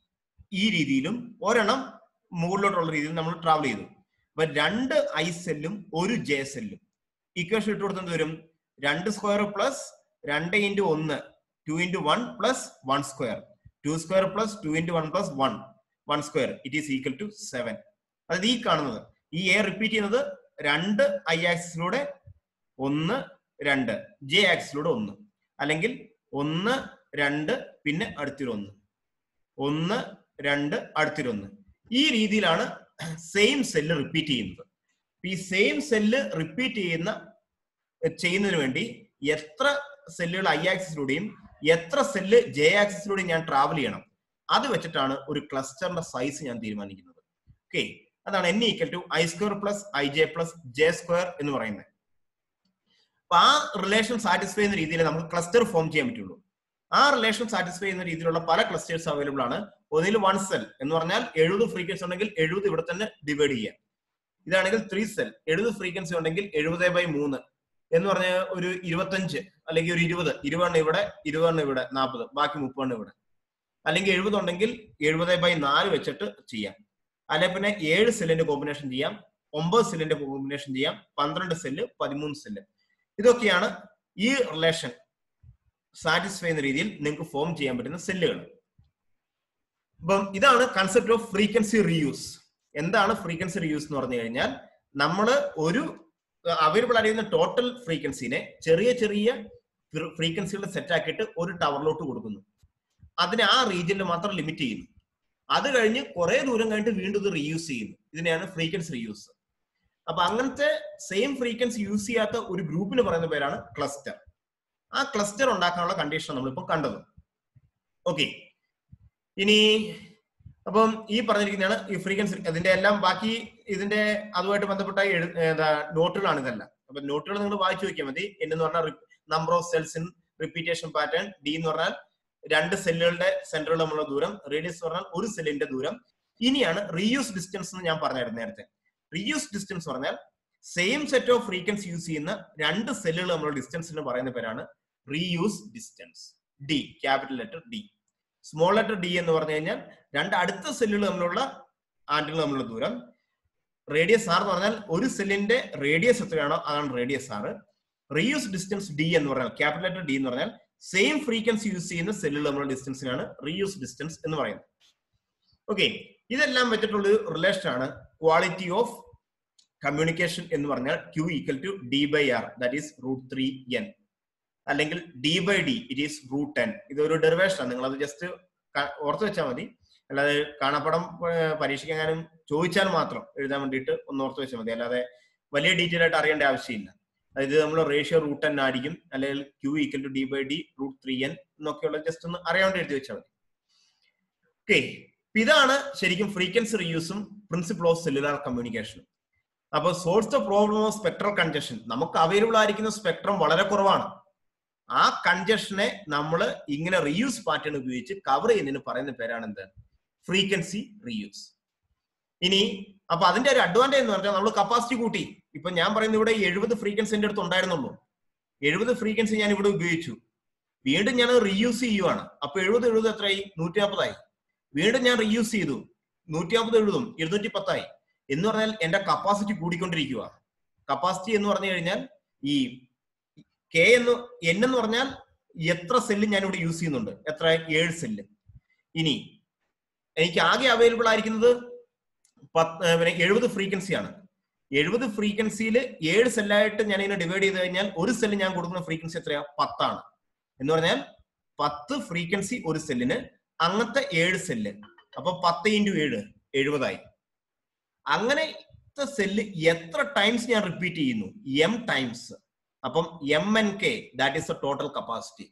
ഈ രീതിയിലും ഒരെണ്ണം മുകളിലോട്ടുള്ള രീതിയിൽ നമ്മൾ ട്രാവൽ ചെയ്തു അപ്പൊ രണ്ട് ഐ സെല്ലും ഒരു ജെ സെല്ലും ഇക്വേഷൻ ഇട്ട് കൊടുത്തത് വരും രണ്ട് സ്ക്വയർ പ്ലസ് രണ്ട് ഇൻറ്റു ഒന്ന് two into one plus one square two square plus two into one plus one one square it is equal to seven അതായത് ഈ കാണുന്നത് ഈ എ റിപ്പീറ്റ് ചെയ്യുന്നത് രണ്ട് ഐ ആക്സിസിലൂടെ ഒന്ന് രണ്ട് ജെ ആക്സിലൂടെ ഒന്ന് അല്ലെങ്കിൽ ഒന്ന് രണ്ട് പിന്നെ അടുത്തൊരു ഒന്ന് ഒന്ന് രണ്ട് അടുത്തൊരു ഈ രീതിയിലാണ് സെയിം സെല്ല് റിപ്പീറ്റ് ചെയ്യുന്നത് ഈ സെയിം സെല്ല് റിപ്പീറ്റ് ചെയ്യുന്ന ചെയ്യുന്നതിന് വേണ്ടി എത്ര സെല്ലുകൾ ഐ ആക്സിസിലൂടെയും എത്ര സെല്ല് ജെ ആക്സിസിലൂടെയും ഞാൻ ട്രാവൽ ചെയ്യണം അത് വെച്ചിട്ടാണ് ഒരു ക്ലസ്റ്ററിന്റെ സൈസ് ഞാൻ തീരുമാനിക്കുന്നത് ഓക്കെ അതാണ് N equal to I square plus I J plus J square എന്ന് പറയുന്നത് അപ്പൊ ആ റിലേഷൻ സാറ്റിസ്ഫൈ ചെയ്യുന്ന രീതിയിൽ നമുക്ക് ക്ലസ്റ്റർ ഫോം ചെയ്യാൻ പറ്റുള്ളൂ ആ റിലേഷൻ സാറ്റിസ്ഫൈ ചെയ്യുന്ന രീതിയിലുള്ള പല ക്ലസ്റ്റേഴ്സ് അവൈലബിൾ ആണ് ഒന്നിൽ വൺ സെൽ എന്ന് പറഞ്ഞാൽ എഴുപത് ഫ്രീക്വൻസി ഉണ്ടെങ്കിൽ എഴുപത് ഇവിടെ തന്നെ ഡിവൈഡ് ചെയ്യാം ഇതാണെങ്കിൽ ത്രീ സെൽ എഴുപത് ഫ്രീക്വൻസി ഉണ്ടെങ്കിൽ എഴുപത് ബൈ മൂന്ന് എന്ന് പറഞ്ഞ ഒരു ഇരുപത്തഞ്ച് അല്ലെങ്കിൽ ഒരു ഇരുപത് ഇരുപതെണ്ണം ഇവിടെ ഇരുപതെണ്ണം ഇവിടെ നാൽപ്പത് ബാക്കി മുപ്പതെണ്ണം ഇവിടെ അല്ലെങ്കിൽ എഴുപത് ഉണ്ടെങ്കിൽ എഴുപത് ബൈ നാല് വെച്ചിട്ട് ചെയ്യാം അല്ലെ പിന്നെ ഏഴ് സെല്ലിന്റെ കോമ്പിനേഷൻ ചെയ്യാം ഒമ്പത് സെല്ലിന്റെ കോമ്പിനേഷൻ ചെയ്യാം പന്ത്രണ്ട് സെല്ല് പതിമൂന്ന് സെല്ല് ഇതൊക്കെയാണ് ഈ റിലേഷൻ സാറ്റിസ്ഫൈ ചെയ്യുന്ന രീതിയിൽ നിങ്ങൾക്ക് ഫോം ചെയ്യാൻ പറ്റുന്ന സെല്ലുകൾ അപ്പം ഇതാണ് കൺസെപ്റ്റ് ഓഫ് ഫ്രീക്വൻസി റീയൂസ് എന്താണ് ഫ്രീക്വൻസി റീയൂസ് എന്ന് പറഞ്ഞു കഴിഞ്ഞാൽ നമ്മൾ ഒരു അവൈലബിൾ ആയിരിക്കുന്ന ടോട്ടൽ ഫ്രീക്വൻസിനെ ചെറിയ ചെറിയ ഫ്രീക്വൻസികൾ സെറ്റ് ആക്കിയിട്ട് ഒരു ടവറിലോട്ട് കൊടുക്കുന്നു അതിനെ ആ റീജിയനിൽ മാത്രം ലിമിറ്റ് ചെയ്യുന്നു അത് കഴിഞ്ഞ് കുറെ ദൂരം കഴിഞ്ഞിട്ട് വീണ്ടും ഇത് റീയൂസ് ചെയ്യുന്നു ഇതിനെയാണ് ഫ്രീക്വൻസി റീയൂസ് അപ്പൊ അങ്ങനത്തെ സെയിം ഫ്രീക്വൻസി യൂസ് ചെയ്യാത്ത ഒരു ഗ്രൂപ്പിന് പറയുന്ന പേരാണ് ക്ലസ്റ്റർ ആ ക്ലസ്റ്റർ ഉണ്ടാക്കാനുള്ള കണ്ടീഷൻ നമ്മളിപ്പോൾ കണ്ടത് ഓക്കെ ഇനി അപ്പം ഈ പറഞ്ഞിരിക്കുന്നതാണ് ഈ ഫ്രീക്വൻസി അതിന്റെ എല്ലാം ബാക്കി ഇതിന്റെ അതുമായിട്ട് ബന്ധപ്പെട്ട എഴു- എന്താ നോട്ടുകളാണ് ഇതെല്ലാം അപ്പൊ നോട്ടുകൾ നിങ്ങൾ വായിച്ചു നോക്കിയാൽ മതി എന്ന് പറഞ്ഞാൽ number of cells in repetition pattern D എന്ന് പറഞ്ഞാൽ രണ്ട് സെല്ലുകളുടെ സെന്ററുകൾ തമ്മിലുള്ള ദൂരം റേഡിയസ് എന്ന് പറഞ്ഞാൽ ഒരു സെല്ലിന്റെ ദൂരം ഇനിയാണ് റീയൂസ് ഡിസ്റ്റൻസ് എന്ന് ഞാൻ പറഞ്ഞായിരുന്നു നേരത്തെ റീയൂസ് ഡിസ്റ്റൻസ് പറഞ്ഞാൽ same set of frequency use ചെയ്യുന്ന രണ്ട് സെല്ലുകൾ തമ്മിലുള്ള ഡിസ്റ്റൻസ് എന്ന് പറയുന്ന പേരാണ് reuse distance D capital letter D small letter D എന്ന് പറഞ്ഞു കഴിഞ്ഞാൽ രണ്ട് അടുത്ത സെല്ലുകൾ തമ്മിലുള്ള ആന്റികൾ തമ്മിലുള്ള ദൂരം റേഡിയസ് ആർ എന്ന് പറഞ്ഞാൽ ഒരു സെല്ലിന്റെ റേഡിയസ് എത്രയാണോ അതാണ് radius R reuse distance D എന്ന് പറഞ്ഞാൽ ക്യാപിറ്റൽ ലെറ്റർ ഡി എന്ന് പറഞ്ഞാൽ സെയിം ഫ്രീക്വൻസി യൂസ് ചെയ്യുന്ന സെല്ലുകൾ തമ്മിലുള്ള ഡിസ്റ്റൻസിനാണ് റീയൂസ് ഡിസ്റ്റൻസ് എന്ന് പറയുന്നത് ഓക്കെ ഇതെല്ലാം വെച്ചിട്ടുള്ള ഒരു റിലേഷൻ ആണ് ക്വാളിറ്റി ഓഫ് കമ്മ്യൂണിക്കേഷൻ എന്ന് പറഞ്ഞാൽ Q equal to D by R that is root three N അല്ലെങ്കിൽ D by D it is root ten ഇതൊരു ഡെറിവേഷൻ ആണ് നിങ്ങൾ അത് ജസ്റ്റ് ഓർത്ത് വെച്ചാൽ മതി അല്ലാതെ കാണാപ്പടം ഏർ, പരീക്ഷിക്കാനും ചോദിച്ചാൽ മാത്രം എഴുതാൻ വേണ്ടിയിട്ട് ഒന്ന് ഓർത്ത് വെച്ചാൽ മതി അല്ലാതെ വലിയ ഡീറ്റെയിൽ ആയിട്ട് അറിയേണ്ട ആവശ്യമില്ല അതായത് നമ്മൾ റേഷ്യോ റൂട്ട് ടെൻ ആയിരിക്കും അല്ലെങ്കിൽ Q equal to D by D root three N എന്നൊക്കെയുള്ള ജസ്റ്റ് ഒന്ന് അറിയാൻ വേണ്ടി എഴുതി വെച്ചാൽ മതി ഓക്കെ ഇതാണ് ശരിക്കും ഫ്രീക്വൻസി റീയൂസും പ്രിൻസിപ്പിൾ ഓഫ് സെല്ലുലാർ കമ്മ്യൂണിക്കേഷനും അപ്പൊ source the problem of spectral congestion നമുക്ക് അവൈലബിൾ ആയിരിക്കുന്ന സ്പെക്ട്രം വളരെ കുറവാണ് ആ കൺജഷനെ നമ്മൾ ഇങ്ങനെ റീയൂസ് പാറ്റേൺ ഉപയോഗിച്ച് കവർ ചെയ്യുന്നതിന് പറയുന്ന പേരാണ് എന്ത് ഫ്രീക്വൻസി റീയൂസ് ഇനി അപ്പൊ അതിന്റെ ഒരു അഡ്വാൻറ്റേജ് എന്ന് പറഞ്ഞാൽ നമ്മൾ കപ്പാസിറ്റി കൂട്ടി ഇപ്പൊ ഞാൻ പറയുന്നത് ഇവിടെ എഴുപത് ഫ്രീക്വൻസി എന്റെ അടുത്ത് ഉണ്ടായിരുന്നുള്ളൂ എഴുപത് ഫ്രീക്വൻസി ഞാൻ ഇവിടെ ഉപയോഗിച്ചു വീണ്ടും ഞാൻ റീയൂസ് ചെയ്യുവാണ് അപ്പൊ എഴുപത് എഴുപത് എത്രയായി നൂറ്റി നാൽപ്പതായി വീണ്ടും ഞാൻ റീയൂസ് ചെയ്തു നൂറ്റി നാൽപ്പത് എഴുപതും ഇരുന്നൂറ്റി പത്തായി എന്ന് പറഞ്ഞാൽ എന്റെ കപ്പാസിറ്റി കൂടിക്കൊണ്ടിരിക്കുക കപ്പാസിറ്റി എന്ന് പറഞ്ഞു കഴിഞ്ഞാൽ ഈ കെ എന്ന് എൻ എന്ന് പറഞ്ഞാൽ എത്ര സെല്ല് ഞാൻ ഇവിടെ യൂസ് ചെയ്യുന്നുണ്ട് എത്ര ഏഴ് സെല്ല് ഇനി എനിക്ക് ആകെ അവൈലബിൾ ആയിരിക്കുന്നത് പത്ത് പിന്നെ എഴുപത് ഫ്രീക്വൻസിയാണ് എഴുപത് ഫ്രീക്വൻസിയിൽ ഏഴ് സെല്ലായിട്ട് ഞാൻ ഇതിനെ ഡിവൈഡ് ചെയ്ത് കഴിഞ്ഞാൽ ഒരു സെല്ല് ഞാൻ കൊടുക്കുന്ന ഫ്രീക്വൻസി എത്രയാ പത്താണ് എന്ന് പറഞ്ഞാൽ പത്ത് ഫ്രീക്വൻസി ഒരു സെല്ലിന് അങ്ങനത്തെ ഏഴ് സെല്ല് അപ്പൊ പത്ത് ഇൻറ്റു ഏഴ് എഴുപതായി അങ്ങനത്തെ സെല്ല് എത്ര ടൈംസ് ഞാൻ റിപ്പീറ്റ് ചെയ്യുന്നു എം ടൈംസ് അപ്പം M N K that is the total capacity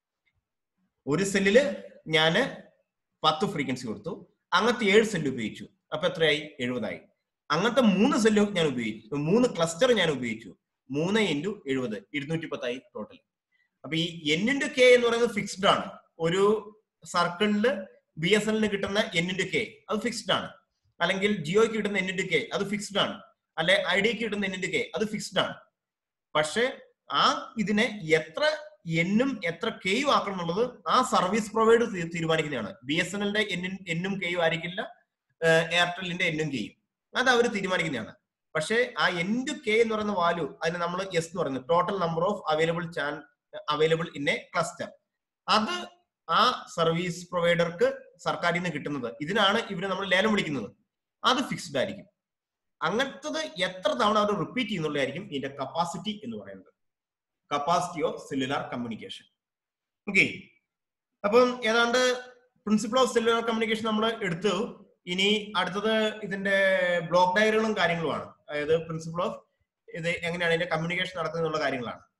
ഒരു സെല്ലില് ഞാന് പത്ത് ഫ്രീക്വൻസി കൊടുത്തു അങ്ങനത്തെ ഏഴ് സെല്ല് ഉപയോഗിച്ചു അപ്പൊ എത്രയായി എഴുപതായി അങ്ങനത്തെ മൂന്ന് സെല്ല് ഞാൻ ഉപയോഗിച്ചു മൂന്ന് ക്ലസ്റ്റർ ഞാൻ ഉപയോഗിച്ചു മൂന്ന് ഇൻറ്റു എഴുപത് ഇരുന്നൂറ്റി പത്തായി ടോട്ടൽ അപ്പൊ ഈ എൻ ഇൻറ്റു കെ എന്ന് പറയുന്നത് ഫിക്സ്ഡ് ആണ് ഒരു സർക്കിളില് ബി എസ് എല്ലിന് കിട്ടുന്ന എൻ ഇൻറ്റു കെ അത് ഫിക്സ്ഡ് ആണ് അല്ലെങ്കിൽ ജിയോയ്ക്ക് കിട്ടുന്ന എൻ ഇൻറ്റു കെ അത് ഫിക്സ്ഡ് ആണ് അല്ലെ ഐഡിയക്ക് കിട്ടുന്ന എൻ ഇൻറ്റു കെ അത് ഫിക്സ്ഡ് ആണ് പക്ഷെ ആ ഇതിനെ എത്ര എന്നും എത്ര കെയും ആക്കണം എന്നുള്ളത് ആ സർവീസ് പ്രൊവൈഡർ തീരുമാനിക്കുന്നതാണ് ബി എസ് എൻ എല്ലിന്റെ എന്നും കെയും ആയിരിക്കില്ല എയർടെലിന്റെ എന്നും കെയും അത് അവർ തീരുമാനിക്കുന്നതാണ് പക്ഷേ ആ എൻഡ് കെ എന്ന് പറയുന്ന വാല്യൂ അതിന് നമ്മൾ എസ് എന്ന് പറയുന്നത് total number of available chan available in a cluster അത് ആ സർവീസ് പ്രൊവൈഡർക്ക് സർക്കാരിൽ നിന്ന് കിട്ടുന്നത് ഇതിനാണ് ഇവര് നമ്മൾ ലേലം വിളിക്കുന്നത് അത് ഫിക്സ്ഡ് ആയിരിക്കും അങ്ങനത്തത് എത്ര തവണ അവർ റിപ്പീറ്റ് ചെയ്യുന്നുള്ളതായിരിക്കും ഇതിന്റെ കപ്പാസിറ്റി എന്ന് പറയുന്നത് capacity of cellular communication okay അപ്പം ഏതാണ്ട് പ്രിൻസിപ്പിൾ ഓഫ് സെല്ലുലാർ കമ്മ്യൂണിക്കേഷൻ നമ്മൾ എടുത്തു ഇനി അടുത്തത് ഇതിന്റെ ബ്ലോക്ക് ഡയറികളും കാര്യങ്ങളുമാണ് അതായത് പ്രിൻസിപ്പിൾ ഓഫ് ഇത് എങ്ങനെയാണ് ഇതിന്റെ കമ്മ്യൂണിക്കേഷൻ നടത്തുന്നത് എന്നുള്ള കാര്യങ്ങളാണ്